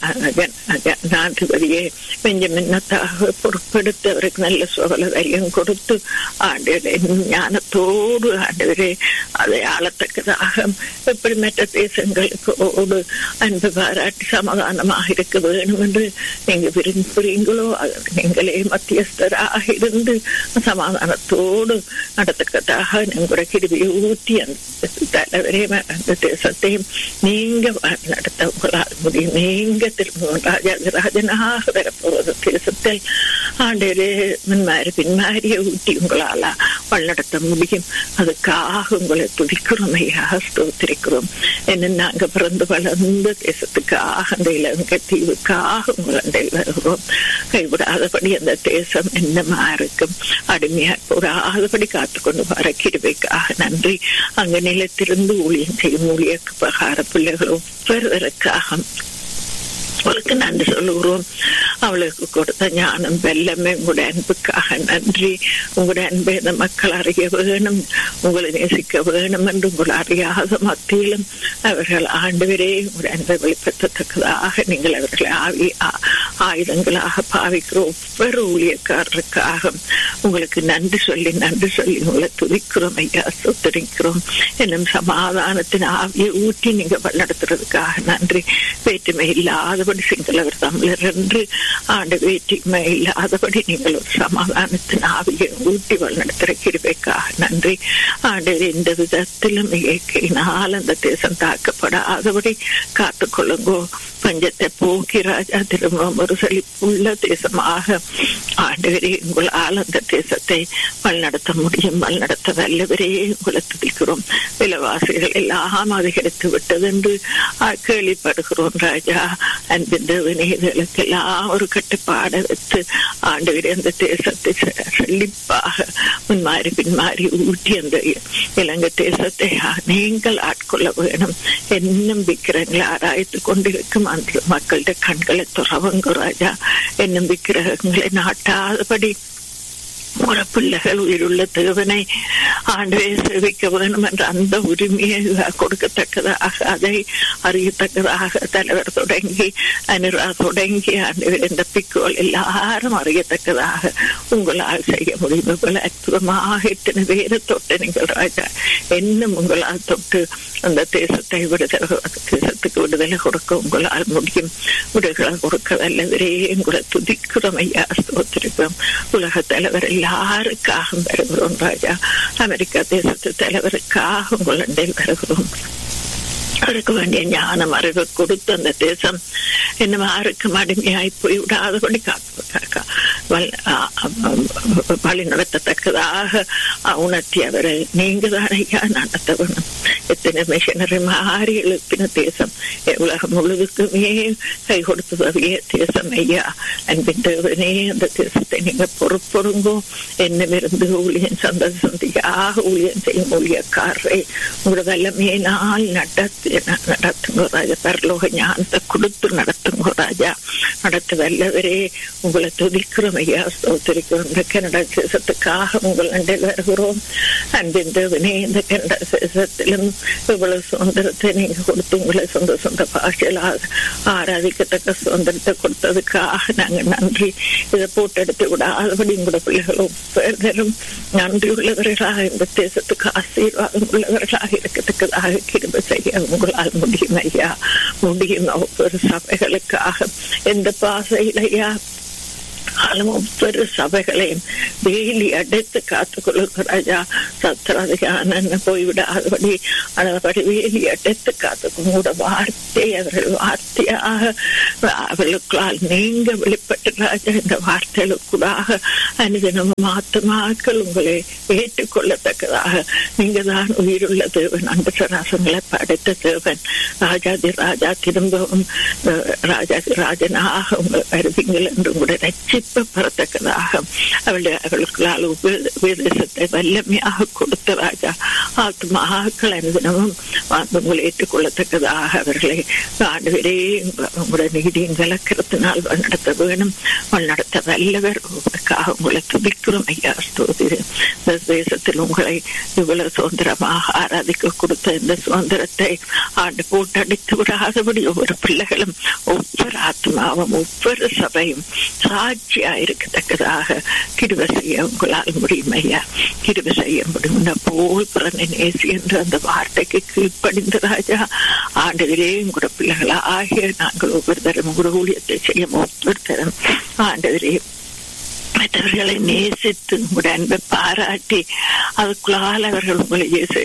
நாட்டுவரியே பெஞ்சமின்னத்தாக பொறுப்பெடுத்து அவருக்கு நல்ல சோழ தைரியம் கொடுத்து ஆண்டவரே ஞானத்தோடு ஆண்டவரே அதை ஆளத்தக்கதாக எப்படி மற்ற தேசங்களுக்கு ஓடு அன்பு பாராட்டி சமாதானமாக இருக்க வேணும் என்று நீங்க விரும்புறீங்களோ அது நீங்களே மத்தியஸ்தராக இருந்து சமாதானத்தோடு நடத்தக்கதாக உங்களோட கிருபியை ஊற்றி அந்த தலைவரே அந்த தேசத்தையும் நீங்க நடத்த உங்களால் முடியும் நீங்க திரும்ப ராஜா ராஜனாக வரப்போவது தேசத்தில் ஆண்டரே முன்மாறி பின்மாறிய ஊட்டி உங்களால வழிநடத்த முடியும் அதுக்காக உங்களை துதிக்கிறோம் ஐயா ஸ்தோத்திரிக்கிறோம் என்ன நாங்க பிறந்து வளர்ந்த தேசத்துக்காக அந்த இலங்கை தீவுக்காக உங்களை வருகிறோம் கைவிடாதபடி அந்த தேசம் என்னமா இருக்கும் அடிமையா கூடாதபடி காத்துக்கொண்டு வர கிருபைக்காக நன்றி அங்க நிலத்திலிருந்து ஊழியம் செய்யும் ஊழியக்கு பகார பிள்ளைகள் ஒவ்வொருவருக்காக அவளுக்கு நன்றி சொல்லுகிறோம் அவளுக்கு கொடுத்த ஞானம் வெல்லமே உங்களுடைய அன்புக்காக நன்றி உங்களுடைய அன்பை இந்த மக்கள் அறிய வேணும் உங்களை நேசிக்க வேணும் என்று உங்களை அறியாத மத்தியிலும் அவர்கள் ஆண்டுவரே உங்களுடைய அன்பை வெளிப்படுத்தத்தக்கதாக நீங்கள் அவர்களை ஆவி ஆ- ஆயுதங்களாக பாவிக்கிற ஒவ்வொரு ஊழியக்காரருக்காக உங்களுக்கு நன்றி சொல்லி நன்றி சொல்லி உங்களை துதிக்கிறோம் ஐயா சுத்தரிக்கிறோம் என்னும் சமாதானத்தின் ஆவியை ஊற்றி நீங்க வழிநடத்துறதுக்காக நன்றி வேற்றுமை இல்லாதபடி சிங்களவர் தமிழர் என்று ஆண்டு வேற்றுமை இல்லாதபடி நீங்கள் ஒரு சமாதானத்தின் ஆவியை ஊட்டி வழிநடத்துற கிருபைக்காக நன்றி ஆண்டு எந்த விதத்திலும் இயற்கையினால் அந்த தேசம் தாக்கப்படாதபடி காத்துக்கொள்ளுங்கோ பஞ்சத்தை போக்கி ராஜா திரும்ப ஒரு செழிப்புள்ள தேசமாக ஆண்டவரே உங்களால் அந்த தேசத்தை வழிநடத்த முடியும் வழிநடத்த வல்லவரே உங்களை துதிக்கிறோம் விலைவாசிகள் எல்லாம் அதிகரித்து விட்டது என்று ஆ, கேள்விப்படுகிறோம் ராஜா அன்பின் தேவனே இதற்கெல்லாம் ஒரு கட்டுப்பாடை வைத்து ஆண்டவரே அந்த தேசத்தை செ- செழிப்பாக முன்மாறி பின்மாறி ஊட்டி அந்த இலங்கை தேசத்தை நீங்கள் ஆட்கொள்ள வேணும் என்னும் விக்கிரங்களை ஆராய்த்து கொண்டிருக்கும் அந்த மக்களுடைய கண்களை துறவங்க ராஜா என்னும் விக்கிரகங்களை நாட்டாதபடி ஒரு பிள்ளைகள் உயிருள்ள தேவனை ஆண்டவே சேவிக்க வேண்டும் என்ற அந்த உரிமையை கொடுக்கத்தக்கதாக அதை அறியத்தக்கதாக தலைவர் தொடங்கி அனுரா தொடங்கி ஆண்டவர் இந்த பிக்கோல் எல்லாரும் அறியத்தக்கதாக உங்களால் செய்ய முடியும் போல அற்புதமாக இத்தனை பேரை தொட்டு நீங்கள் ராஜா இன்னும் உங்களால் தொட்டு அந்த தேசத்தை விடுதலை தேசத்துக்கு விடுதலை கொடுக்க உங்களால் முடியும் விடுதலை கொடுக்க வல்லவரே உங்களை துதிக்கிறோம் ஐயா ஸ்தோத்திரிக்கிறோம் உலக தலைவர் எல்லாருக்காக வருகிறோம் ராஜா அமெரிக்கா தேசத்து தலைவருக்காக உங்களிடம் வருகிறோம் அவருக்கு வேண்டிய ஞானம் அறிவு கொடுத்து அந்த தேசம் இன்னும் யாருக்கும் அடிமையாய் போய் விடாதபடி காத்து காக்க வல்- ஆ, ஆ, ஆ, வழி நடத்தத்தக்கதாக உணர்த்தி அவரை நீங்க தான் ஐயா நடத்த வேணும் எத்தனை மிஷனரி மாறி எழுப்பின தேசம் உலகம் முழுதுக்குமே கை கொடுத்ததவிய தேசம் ஐயா அன்பின் தேவனே அந்த தேசத்தை நீங்க பொறுப்பொருங்கோ என்னமிருந்து ஊழியன் சந்ததி சந்தியாக ஊழியன் செய்யும் ஊழியக்காரரை உங்களோட வல்லமையினால் நடத்தி நடத்துங்க ராஜா பரலோக ஞானத்தை கொடுத்து நடத்துங்க ராஜா நடத்த வல்லவரே உங்களை துதிக்கிறோம் ஐயா ஸ்தோத்திரிக்கிறோம் இந்த கனடா தேசத்துக்காக உங்கள் அண்டையில் வருகிறோம் அன்பின் தேவனே இந்த கனடா தேசத்திலும் இவ்வளவு சுதந்திரத்தை நீங்க கொடுத்து உங்களை சொந்த சொந்த பாஷையில் ஆராதிக்கத்தக்க சுதந்திரத்தை கொடுத்ததுக்காக நாங்க நன்றி இதை போட்டு எடுத்து விடாதபடி உங்களோட பிள்ளைகள் ஒவ்வொருத்தரும் நன்றி உள்ளவர்களாக இந்த தேசத்துக்கு ஆசீர்வாதம் உள்ளவர்களாக இருக்கத்தக்கதாக கிருப செய்ய உங்களால் முடியும் ஐயா முடியும் ஒவ்வொரு சபைகளுக்காக எந்த பாசையிலையா ஆளும் ஒவ்வொரு சபைகளையும் வேலி அடைத்து காத்துக் கொள்ளுகிறாயா சத்திரதிகான போய்விடாதபடி அதபடி வேலி அடைத்து காத்துக்கும் கூட வார்த்தை அவர்கள் வார்த்தையாக அவர்களுக்கால் நீங்க வெளிப்பட்டு ராஜா இந்த வார்த்தைகளுக்குள்ளாக அனுதினமும் ஆத்மாக்கள் உங்களை ஏற்றுக்கொள்ளத்தக்கதாக நீங்க தான் உயிருள்ள தேவன் அன்பு சராசங்களை படைத்த தேவன் ராஜாதி ராஜா திரும்பவும் ராஜாதி ராஜனாக உங்களை வருவீங்கள் என்று உங்களுடைய ரட்சிப்பு பெறத்தக்கதாக அவளுடைய அவர்களுக்களால் உபதேசத்தை வல்லமையாக கொடுத்த ராஜா ஆத்மாக்கள் அனுதினமும் உங்களை ஏற்றுக்கொள்ளத்தக்கதாக அவர்களை ஆண்டுவரே உங்களுடைய நீதியின் விளக்கிறதுனால் நடத்த வேணும் நடத்த வல்லவர் உங்களுக்காக உங்களை துதிக்கிறோம் ஐயா ஸ்தோதிரு இந்த தேசத்தில் உங்களை இவ்வளவு சுதந்திரமாக ஆராதிக்க கொடுத்த இந்த சுதந்திரத்தை ஆண்டு போட்டு அடித்து விடாதபடி ஒவ்வொரு பிள்ளைகளும் ஒவ்வொரு ஆத்மாவும் ஒவ்வொரு சபையும் சாட்சியா இருக்கத்தக்கதாக கிருவ செய்ய உங்களால் முடியும் ஐயா கிருவ செய்ய முடியும் போல் பிறந்த நேசி என்ற அந்த வார்த்தைக்கு கீழ்ப்படிந்த ராஜா ஆண்டவரே உங்களோட பிள்ளைகளா ஆகிய நாங்கள் ஒவ்வொரு தரம் உங்களோட ஊழியத்தை செய்ய ஒவ்வொரு தரம் ஆண்டவரே மற்றவர்களை நேசித்து உங்களுடைய அன்பை பாராட்டி அதுக்குள்ளால் அவர்கள் உங்களை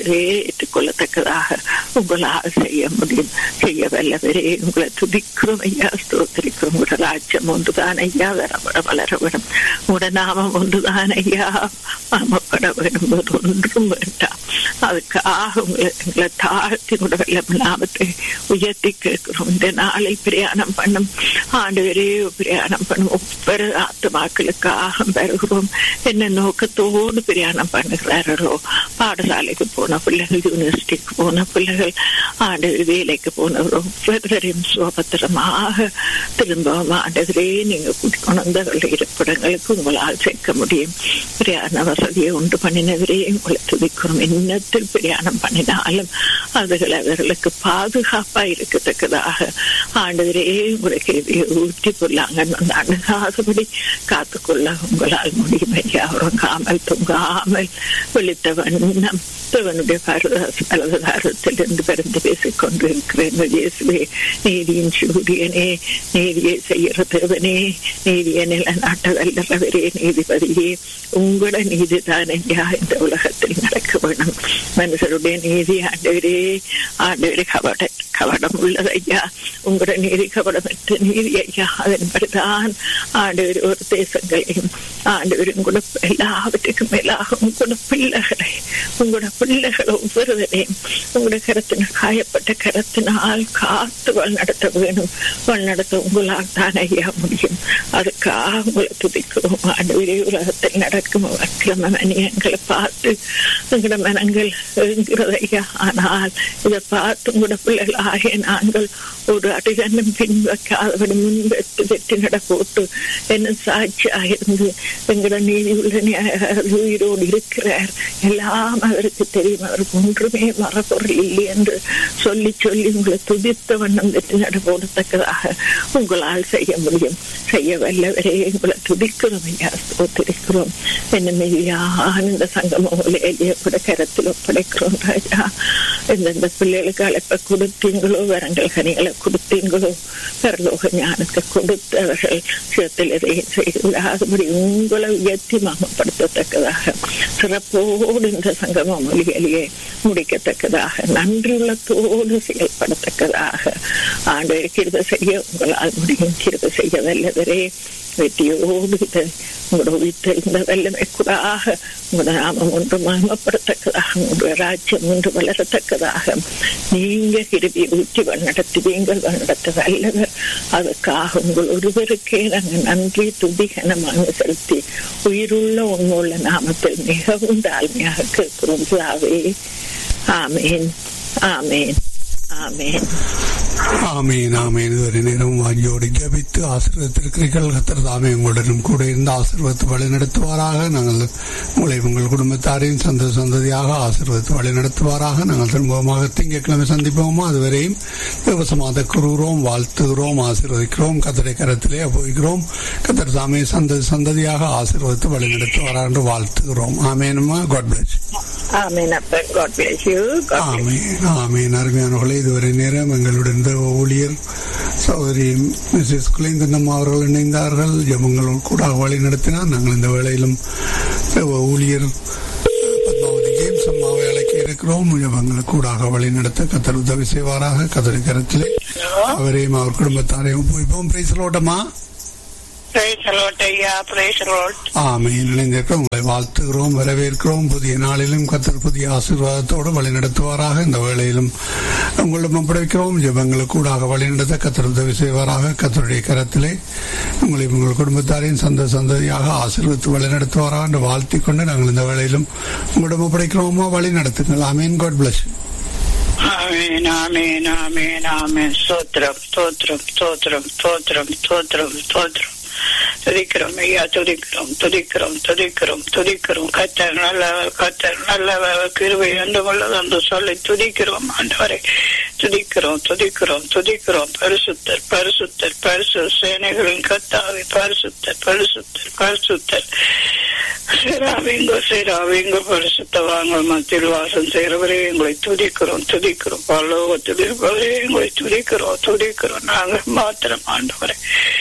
ஏற்றுக்கொள்ளத்தக்கதாக உங்களால் செய்ய முடியும் செய்ய வல்லவரே உங்களை துதிக்கிறோம் ஐயா ஸ்தோத்திரிக்கிறோம் உங்களோட ராஜ்யம் ஒன்றுதான் ஐயா வர வளர வேணும் உங்களோட நாமம் ஒன்றுதான் ஐயா மாமப்பட வேணும் ஒன்றும் வேண்டாம் அதுக்காக உங்களை எங்களை தாழ்த்தி உங்களோட வெள்ள நாமத்தை உயர்த்தி கேட்கிறோம் இந்த நாளில் பிரயாணம் பண்ணும் ஆண்டு வரை பிரயாணம் பண்ணும் ஒவ்வொரு ஆத்மாக்களுக்காக பெறுகிறோம் என்ன நோக்கத்தோடு பிரயாணம் பண்ணுகிறார்களோ பாடசாலைக்கு போன பிள்ளைகள் யூனிவர்சிட்டிக்கு போன பிள்ளைகள் ஆண்டு வேலைக்கு போனவர் ஒவ்வொருவரையும் சுபத்திரமாக திரும்பவும் ஆண்டவரே நீங்க கொண்டவர்கள் இருப்பிடங்களுக்கு உங்களால் சேர்க்க முடியும் பிரயாண வசதியை உண்டு பண்ணினவரே உங்களை துதிக்கிறோம் என்னத்தில் பிரயாணம் பண்ணினாலும் அதுகள் அவர்களுக்கு பாதுகாப்பா இருக்கத்தக்கதாக ஆண்டவரே உங்களுக்கு ஊற்றி கொள்ளாங்க அணுகாதபடி காத்துக்கொள்ள உங்களால் முடியும் ஐயா உறங்காமல் தூங்காமல் விழித்த வண்ணம் தேவனுடைய பலதாரத்திலிருந்து பிறந்து பேசிக் கொண்டிருக்கிறேன் இயேசுவே நீதியின் சூரியனே நீதியை செய்கிற தேவனே நீதியை நிலநாட்ட வல்லவரே நீதிபதியே உங்களோட நீதி தான் ஐயா இந்த உலகத்தில் நடக்க வேணும் மனுஷருடைய நீதி ஆண்டவரே ஆண்டவரே கவட கவடம் உள்ளது ஐயா உங்களோட நீதி கவடமற்ற நீதி ஐயா அதன்படிதான் ஆண்டவர் ஒரு தேசங்களையும் ஆண்டவர் உங்களோட எல்லாவற்றுக்கும் மேலாக உங்களோட பிள்ளைகளை உங்களோட பிள்ளைகளை ஒவ்வொருவரையும் உங்களோட கரத்தின காயப்பட்ட கரத்தினால் காத்து வழி நடத்த வேணும் வழி நடத்த உங்களால் தான் ஐயா முடியும் அதுக்காக உங்களை துதிக்கிறோம் ஆண்டவரே உலகத்தில் நடக்கும் அக்கிரம மனிதங்களை பார்த்து உங்களோட மனங்கள் என்கிறது ஐயா ஆனால் இதை பார்த்து உங்களோட பிள்ளைகள் ஆகிய நாங்கள் ஒரு அடிதன்னம் பின்வைக்காதபடி முன்வெட்டு வெற்றி நடப்போட்டு என்ன சாட்சியாக இருந்து எங்களோட நீதி உள்ள உயிரோடு இருக்கிறார் எல்லாம் அவருக்கு தெரியும் அவருக்கு ஒன்றுமே மரப்பொருள் இல்லை என்று சொல்லி சொல்லி உங்களை துதித்த வண்ணம் வெற்றி நடப்போடத்தக்கதாக உங்களால் செய்ய முடியும் செய்ய வல்லவரே உங்களை துதிக்கிறோம் ஐயா ஒத்திருக்கிறோம் என்ன மெய்யான இந்த சங்கமம் எளிய கூட கரத்தில் ஒப்படைக்கிறோம் ராஜா எந்தெந்த பிள்ளைகளுக்கு அழைப்ப கொடுத்தீங்களோ வரங்கள் கனிகளை கொடுத்தீங்களோ பரலோக ஞானத்தை கொடுத்து அவர்கள் சிவத்தில் எதையும் செய்து விடாதபடி உங்களை உயர்த்தி மாமப்படுத்தத்தக்கதாக சிறப்போடு இந்த சங்கம மொழிகளையே முடிக்கத்தக்கதாக நன்றியுள்ளத்தோடு செயல்படத்தக்கதாக ஆண்டு கிருத செய்ய உங்களால் முடியும் கிருத செய்ய வல்லவரே வெற்றியோடு உங்களோட உயிர் இந்த வல்லமை கூடாக உங்களோட நாமம் ஒன்று மர்மப்படத்தக்கதாக உங்களுடைய ராஜ்யம் ஒன்று வளரத்தக்கதாக நீங்க கிருபியை ஊற்றி நடத்துவீங்கள் நடத்த வல்லவர் அதுக்காக உங்கள் ஒருவருக்கே நாங்கள் நன்றி துதி கனமாக செலுத்தி உயிருள்ள உண்மையுள்ள நாமத்தில் மிகவும் தாழ்மையாக கேட்கிறோம் ஆமேன் ஆமேன் ஆமேன் ஆமேன் ஆமீன் ஆமீன் இதுவரை நேரம் வாஞ்சியோடு ஜபித்து ஆசீர்வதித்திருக்கிறீர்கள் கத்தர் தாமே உங்களுடனும் கூட இருந்து ஆசீர்வத்து வழி நடத்துவாராக நாங்கள் உங்களை உங்கள் குடும்பத்தாரையும் சந்த சந்ததியாக ஆசீர்வத்து வழி நடத்துவாராக நாங்கள் திரும்பமாக திங்கட்கிழமை சந்திப்போமா அதுவரையும் தேவசமாத குருகிறோம் வாழ்த்துகிறோம் ஆசீர்வதிக்கிறோம் கத்தரை கரத்திலே போய்கிறோம் கத்தர் தாமே சந்ததி சந்ததியாக ஆசீர்வத்து வழி நடத்துவாரா என்று வாழ்த்துகிறோம் ஆமேனுமா காட் பிளஸ் ஆமீன் அப்பா காட் பிளஸ் யூ ஆமீன் ஆமீன் அருமையானவர்களே இதுவரை நேரம் எங்களுடன் இந்த ஊழியர் சகோதரி மிஸ்ஸஸ் குலேந்தனம் அவர்கள் இணைந்தார்கள் ஜபங்கள் கூட வழி நடத்தினார் நாங்கள் இந்த வேளையிலும் தேவ ஊழியர் பத்மாவதி ஜேம்ஸ் அம்மாவை அழைக்க இருக்கிறோம் ஜபங்களை கூடாக வழி நடத்த கத்தர் உதவி செய்வாராக கத்தரி கரத்திலே அவரையும் அவர் குடும்பத்தாரையும் போய்ப்போம் பிரைசலோட்டமா பிரைஸ் அலோட் ஐயா பிரைஸ் அலோட் ஆமீன் இணைந்திருக்க உங்களை வாழ்த்துகிறோம் வரவேற்கிறோம் புதிய நாளிலும் கத்தர் புதிய ஆசீர்வாதத்தோடு வழி நடத்துவாராக இந்த வேளையிலும் உங்களிடம் ஒப்படைக்கிறோம் ஜபங்களுக்கு கூடாக வழி நடத்த கத்தர் உதவி செய்வாராக கத்தருடைய கரத்திலே உங்களை உங்கள் குடும்பத்தாரையும் சந்த சந்ததியாக ஆசீர்வத்து வழி நடத்துவாராக என்று வாழ்த்திக் கொண்டு நாங்கள் இந்த வேளையிலும் உங்களிடம் ஒப்படைக்கிறோமா வழி நடத்துங்கள் ஆமீன் காட் பிளஸ் ஆமீன் ஆமீன் ஆமீன் ஆமீன் ஸ்தோத்திரம் ஸ்தோத்திரம் ஸ்தோத்திரம் ஸ்தோத்திரம் ஸ்தோத்திரம் ஸ்தோத்திரம் துதிக்கிறோம் ஐயா துதிக்கிறோம் துதிக்கிறோம் துதிக்கிறோம் துதிக்கிறோம் கத்தர் நல்லவர் கத்தர் நல்லவர் கிருவை என்று உள்ளது என்று சொல்லி துதிக்கிறோம் ஆண்டவரை துதிக்கிறோம் துதிக்கிறோம் துதிக்கிறோம் பரிசுத்தர் பரிசுத்தர் பரிசு சேனைகளின் கத்தாவை பரிசுத்தர் பரிசுத்தர் பரிசுத்தர் சிராவிங்க சிராவிங்க பரிசுத்தவாங்க மத்தியில் வாசம் செய்கிறவரே எங்களை துதிக்கிறோம் துதிக்கிறோம் பல்லோகத்தில் இருப்பவரே எங்களை துதிக்கிறோம் துதிக்கிறோம் நாங்கள் மாத்திரம் ஆண்டவரை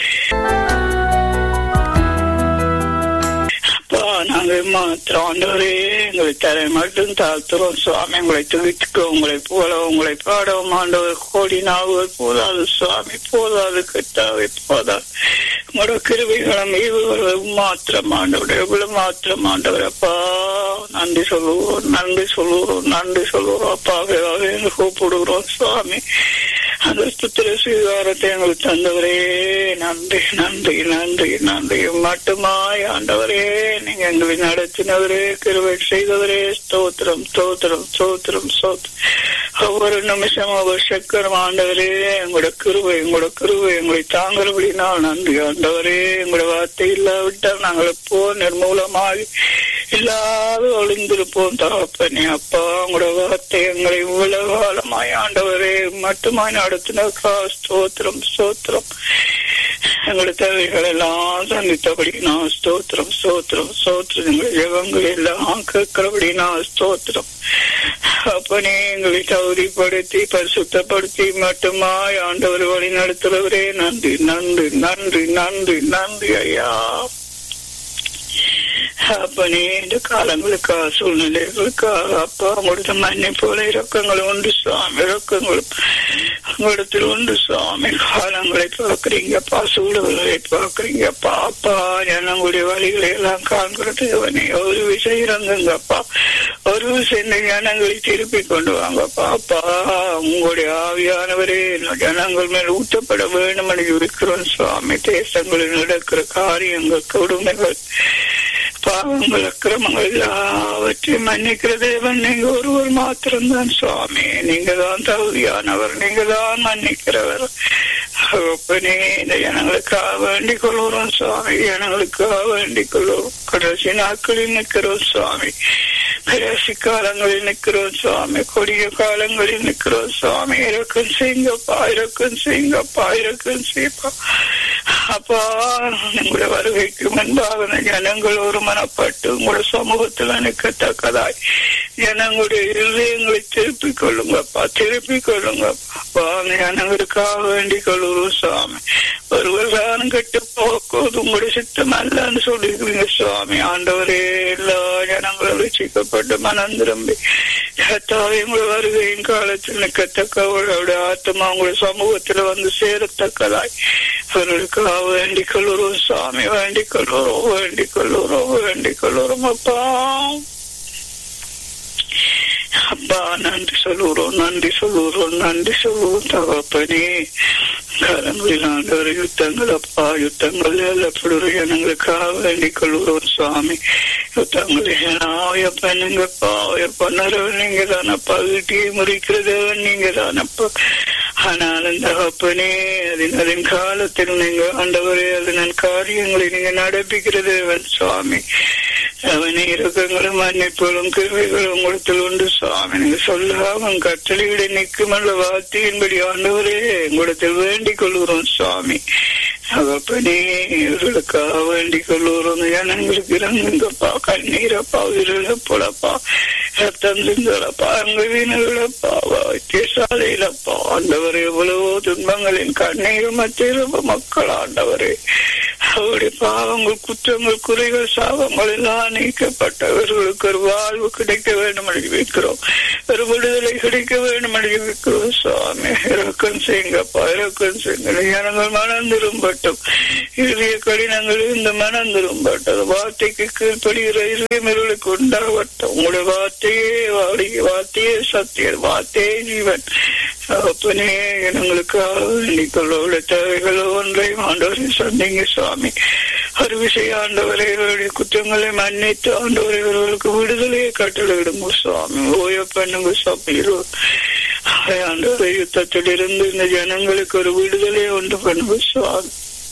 நாங்கள் மாத்திரம் ஆண்டவரே எங்களை தரை மட்டும் தாழ்த்துறோம் சுவாமி உங்களை துதிக்கிறோம் உங்களை போல உங்களை பாடவும் ஆண்டவர் கோடி நாவுகள் போதாது சுவாமி போதாது கட்டாவே போதாது உங்களோட கிருவிகளும் ஈவுகளும் மாத்திரம் ஆண்டவர் எவ்வளவு மாத்திரம் ஆண்டவர் அப்பா நன்றி சொல்லுவோம் நன்றி சொல்லுவோம் நன்றி சொல்லுவோம் அப்பாவே கூப்பிடுகிறோம் சுவாமி அந்த புத்திர சுவீகாரத்தை எங்களுக்கு தந்தவரே நன்றி நன்றி நன்றி நன்றி மட்டுமாய் ஆண்டவரே நீங்க எங்களை நடத்தினவரே கிருவை செய்தவரே ஸ்தோத்திரம் ஸ்தோத்திரம் ஸ்தோத்திரம் ஸ்தோத்திரம் ஒவ்வொரு நிமிஷம் ஒவ்வொரு சக்கரம் ஆண்டவரே எங்களோட கிருவை எங்களோட கிருவை எங்களை தாங்கிறபடினால் நன்றி ஆண்டவரே எங்களோட வார்த்தை இல்லாவிட்டால் நாங்கள் எப்போ நிர்மூலமாகி இல்லாத ஒளிந்திருப்போம் தகப்பனே அப்பா உங்களோட வார்த்தை எங்களை இவ்வளவு காலமாய் ஆண்டவரே மட்டுமாய் நடத்தினக்கா ஸ்தோத்திரம் ஸ்தோத்திரம் எங்களோட தேவைகள் எல்லாம் சந்தித்தபடி நான் ஸ்தோத்திரம் ஸ்தோத்திரம் ஸ்தோத்திரம் எங்கள் ஜெகங்கள் எல்லாம் கேட்கிறபடி நான் ஸ்தோத்திரம் அப்பனே எங்களை தகுதிப்படுத்தி பரிசுத்தப்படுத்தி மட்டுமாய் ஆண்டவர் வழி நடத்துறவரே நன்றி நன்றி நன்றி நன்றி நன்றி ஐயா அப்பனே இந்த காலங்களுக்காக சூழ்நிலைகளுக்காக அப்பா உங்களோட மண்ணை போல இறக்கங்கள் உண்டு சுவாமி இறக்கங்களும் உங்களிடத்தில் உண்டு சுவாமி காலங்களை பார்க்கறீங்கப்பா சூழல்களை பார்க்கறீங்கப்பா அப்பா ஜனங்களுடைய வழிகளை எல்லாம் காண்கிறது அவனை ஒரு விஷயம் இறங்குங்கப்பா ஒரு விஷயம் ஜனங்களை திருப்பி கொண்டு வாங்கப்பா அப்பா உங்களுடைய ஆவியானவரே ஜனங்கள் மேல் ஊட்டப்பட வேண்டும் என்று இருக்கிறோம் சுவாமி தேசங்களில் நடக்கிற காரியங்கள் கொடுமைகள் பாவங்கள் அக்கிரமங்கள் எல்லாவற்றையும் மன்னிக்கிற தேவன் நீங்க ஒருவர் மாத்திரம்தான் சுவாமி நீங்க தான் தகுதியானவர் நீங்க தான் மன்னிக்கிறவர் அப்பனே இந்த ஜனங்களுக்காக வேண்டிக் கொள்கிறோம் சுவாமி ஜனங்களுக்காக வேண்டிக் கொள்வோம் கடைசி நாட்களில் நிற்கிறோம் சுவாமி கடைசி காலங்களில் நிற்கிறோம் சுவாமி கொடிய காலங்களில் நிற்கிறோம் சுவாமி இறக்கம் செய்யுங்கப்பா இறக்கம் செய்யுங்கப்பா இறக்கம் செய்யப்பா அப்பா உங்களுடைய வருகைக்கு முன்பாக ஜனங்கள் ஒரு மனப்பட்டு உங்களுடைய சமூகத்தில் நிற்கத்தக்கதாய் ஜனங்களுடைய இருதயங்களை திருப்பிக் கொள்ளுங்கப்பா திருப்பிக் கொள்ளுங்கப்பா ஜனங்களுக்காக வேண்டிக் கொள்ளுறோம் சுவாமி ஒருவர் தானம் கட்டு போக்குவது உங்களுடைய சித்தம் அல்லன்னு சொல்லிருக்கீங்க சுவாமி ஆண்டவரே எல்லா ஜனங்களும் ரசிக்கப்பட்டு மனம் திரும்பி கத்தாவே உங்களுடைய வருகையின் காலத்தில் நிற்கத்தக்க அவர்களுடைய ஆத்மா உங்களுடைய சமூகத்தில் வந்து சேரத்தக்கதாய் அவர்களுக்காக வேண்டிக் கொள்ளுறோம் சுவாமி வேண்டிக் கொள்ளுறோம் வேண்டிக் கொள்ளுறோம் வேண்டிக் கொள்ளுறோம் அப்பா அப்பா நன்றி சொல்லுறோம் நன்றி சொல்லுறோம் நன்றி சொல்லுவோம் தகப்பனே காலங்களில் ஆண்டவர் யுத்தங்கள் அப்பா யுத்தங்கள் எல்லப்படுற ஜனங்களுக்காக வேண்டிக் கொள்கிறோம் சுவாமி யுத்தங்கள் ஆயப்பா நீங்கப்பா ஆயப்பா நரவன் நீங்க தானப்பா வீட்டியை முறிக்கிறதவன் நீங்க தானப்பா ஆனால் அந்த அப்பனே அதன் அதன் காலத்தில் நீங்க ஆண்டவரே அதன் காரியங்களை நீங்க நடப்பிக்கிறது அவன் சுவாமி அவனை இறக்கங்களும் மன்னிப்புகளும் கிருவைகளும் உங்களிடத்தில் உண்டு சுவாமி நீங்க சொல்லாமல் கட்டளையிட நிற்கும் அல்ல வார்த்தையின்படி ஆண்டவரே உங்களிடத்தில் வேண்டிக் கொள்கிறோம் சுவாமி அவப்பனே இவர்களுக்காக வேண்டிக் கொள்ளுறோம் ஜனங்களுக்கு இறங்குங்கப்பா கண்ணீரப்பா உயிரிழப்போலப்பா ரத்தம் சிந்தலப்பா அங்க வீணர்களப்பா வைத்தியசாலையிலப்பா ஆண்டவர் எவ்வளவோ துன்பங்களின் கண்ணீர் மத்தியில் மக்கள் ஆண்டவரே அவருடைய பாவங்கள் குற்றங்கள் குறைகள் சாபங்கள் எல்லாம் நீக்கப்பட்டவர்களுக்கு ஒரு வாழ்வு கிடைக்க வேண்டும் என்று வைக்கிறோம் ஒரு விடுதலை கிடைக்க வேண்டும் என்று வைக்கிறோம் சுவாமி இறக்கம் செய்யுங்கப்பா இறக்கம் செய்யுங்க ஜனங்கள் மனம் திரும்பட்டும் இறுதிய கடினங்கள் இந்த மனம் திரும்பட்டும் வார்த்தைக்கு கீழ்ப்படுகிற இருதயமர்களுக்கு உண்டாகட்டும் உங்களுடைய வார்த்தையே வாடி வார்த்தையே சத்தியம் வார்த்தையே ஜீவன் அப்பனே எங்களுக்காக வேண்டிக் கொள்ள தேவைகள் ஒன்றையும் ஆண்டவரை சந்திங்க சுவாமி ஒரு விஷய ஆண்டவரை இவருடைய குற்றங்களை மன்னித்து ஆண்டவரை இவர்களுக்கு விடுதலையை கட்டளையிடுங்க சுவாமி ஓய பண்ணுங்க சுவாமி ஆண்டவரை யுத்தத்தில் இருந்து இந்த ஜனங்களுக்கு ஒரு விடுதலையை உண்டு பண்ணுங்க சுவாமி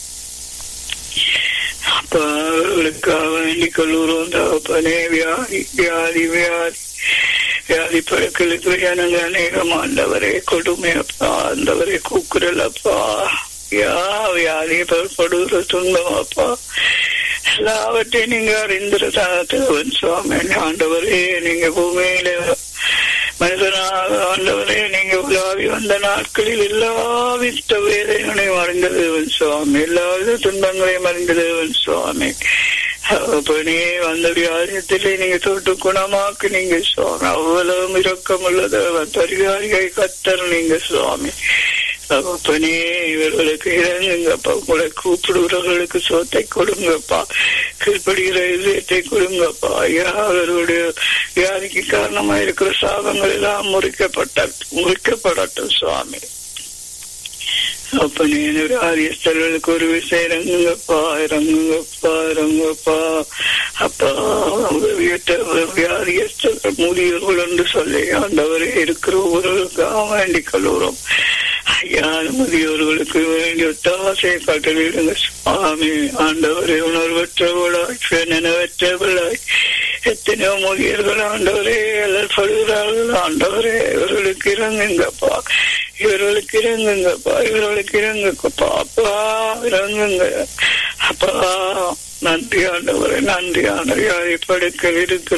அப்பா அவர்களுக்காக வேண்டிக் கொள்ளுறோம் தகப்பனே வியாதி வியாதி வியாதி வியாதி பழக்களுக்கு ஜனங்க அநேகம் ஆண்டவரே கொடுமை அப்பா ஆண்டவரே கூக்குரல் அப்பா யா வியாதி படுகிற துன்பம் அப்பா எல்லாவற்றையும் நீங்க அறிந்திருதான் சுவாமி ஆண்டவரே நீங்க பூமியில மனிதனாக ஆண்டவரே நீங்க உலாவி வந்த நாட்களில் எல்லா வித்த வேதனைகளையும் அறிந்த தேவன் சுவாமி எல்லா வித துன்பங்களையும் அறிந்த தேவன் சுவாமி அப்பனே வந்த வியாதியத்திலே நீங்க தொட்டு குணமாக்கு நீங்க சுவாமி அவ்வளவு இரக்கம் உள்ளது பரிகாரிகை கத்தர் நீங்க சுவாமி தகப்பனே இவர்களுக்கு இறங்குங்கப்பா உங்களை கூப்பிடுகிறவர்களுக்கு சோத்தை கொடுங்கப்பா கீழ்படுகிற இதயத்தை கொடுங்கப்பா ஐயா அவர்களுடைய வியாதிக்கு காரணமா இருக்கிற சாபங்கள் எல்லாம் முறிக்கப்பட்ட முறிக்கப்படட்டும் சுவாமி அப்ப நீ ஆரியஸ்தர்களுக்கு ஒரு விஷயம் இறங்குங்கப்பா இறங்குங்கப்பா இறங்குங்கப்பா அப்பா வியாதியஸ்தர்கள் முதியவர்கள் என்று சொல்லி ஆண்டவரே இருக்கிற ஒருவருக்காக வேண்டிக் கொள்கிறோம் ஐயா முதியோர்களுக்கு வேண்டிய ஒத்தாசை கட்டளிடுங்க சுவாமி ஆண்டவரே உணர்வற்றவளாய் நினைவற்றவளாய் எத்தனையோ முதியர்கள் ஆண்டவரே படுகிறார்கள் ஆண்டவரே இவர்களுக்கு இறங்குங்கப்பா இவர்களுக்கு இறங்குங்கப்பா இவர்களுக்கு இறங்குங்கப்பா அப்பா இறங்குங்க அப்பா நன்றி ஆண்டவரே நன்றி ஆண்டவரே படுக்கல் இருக்கு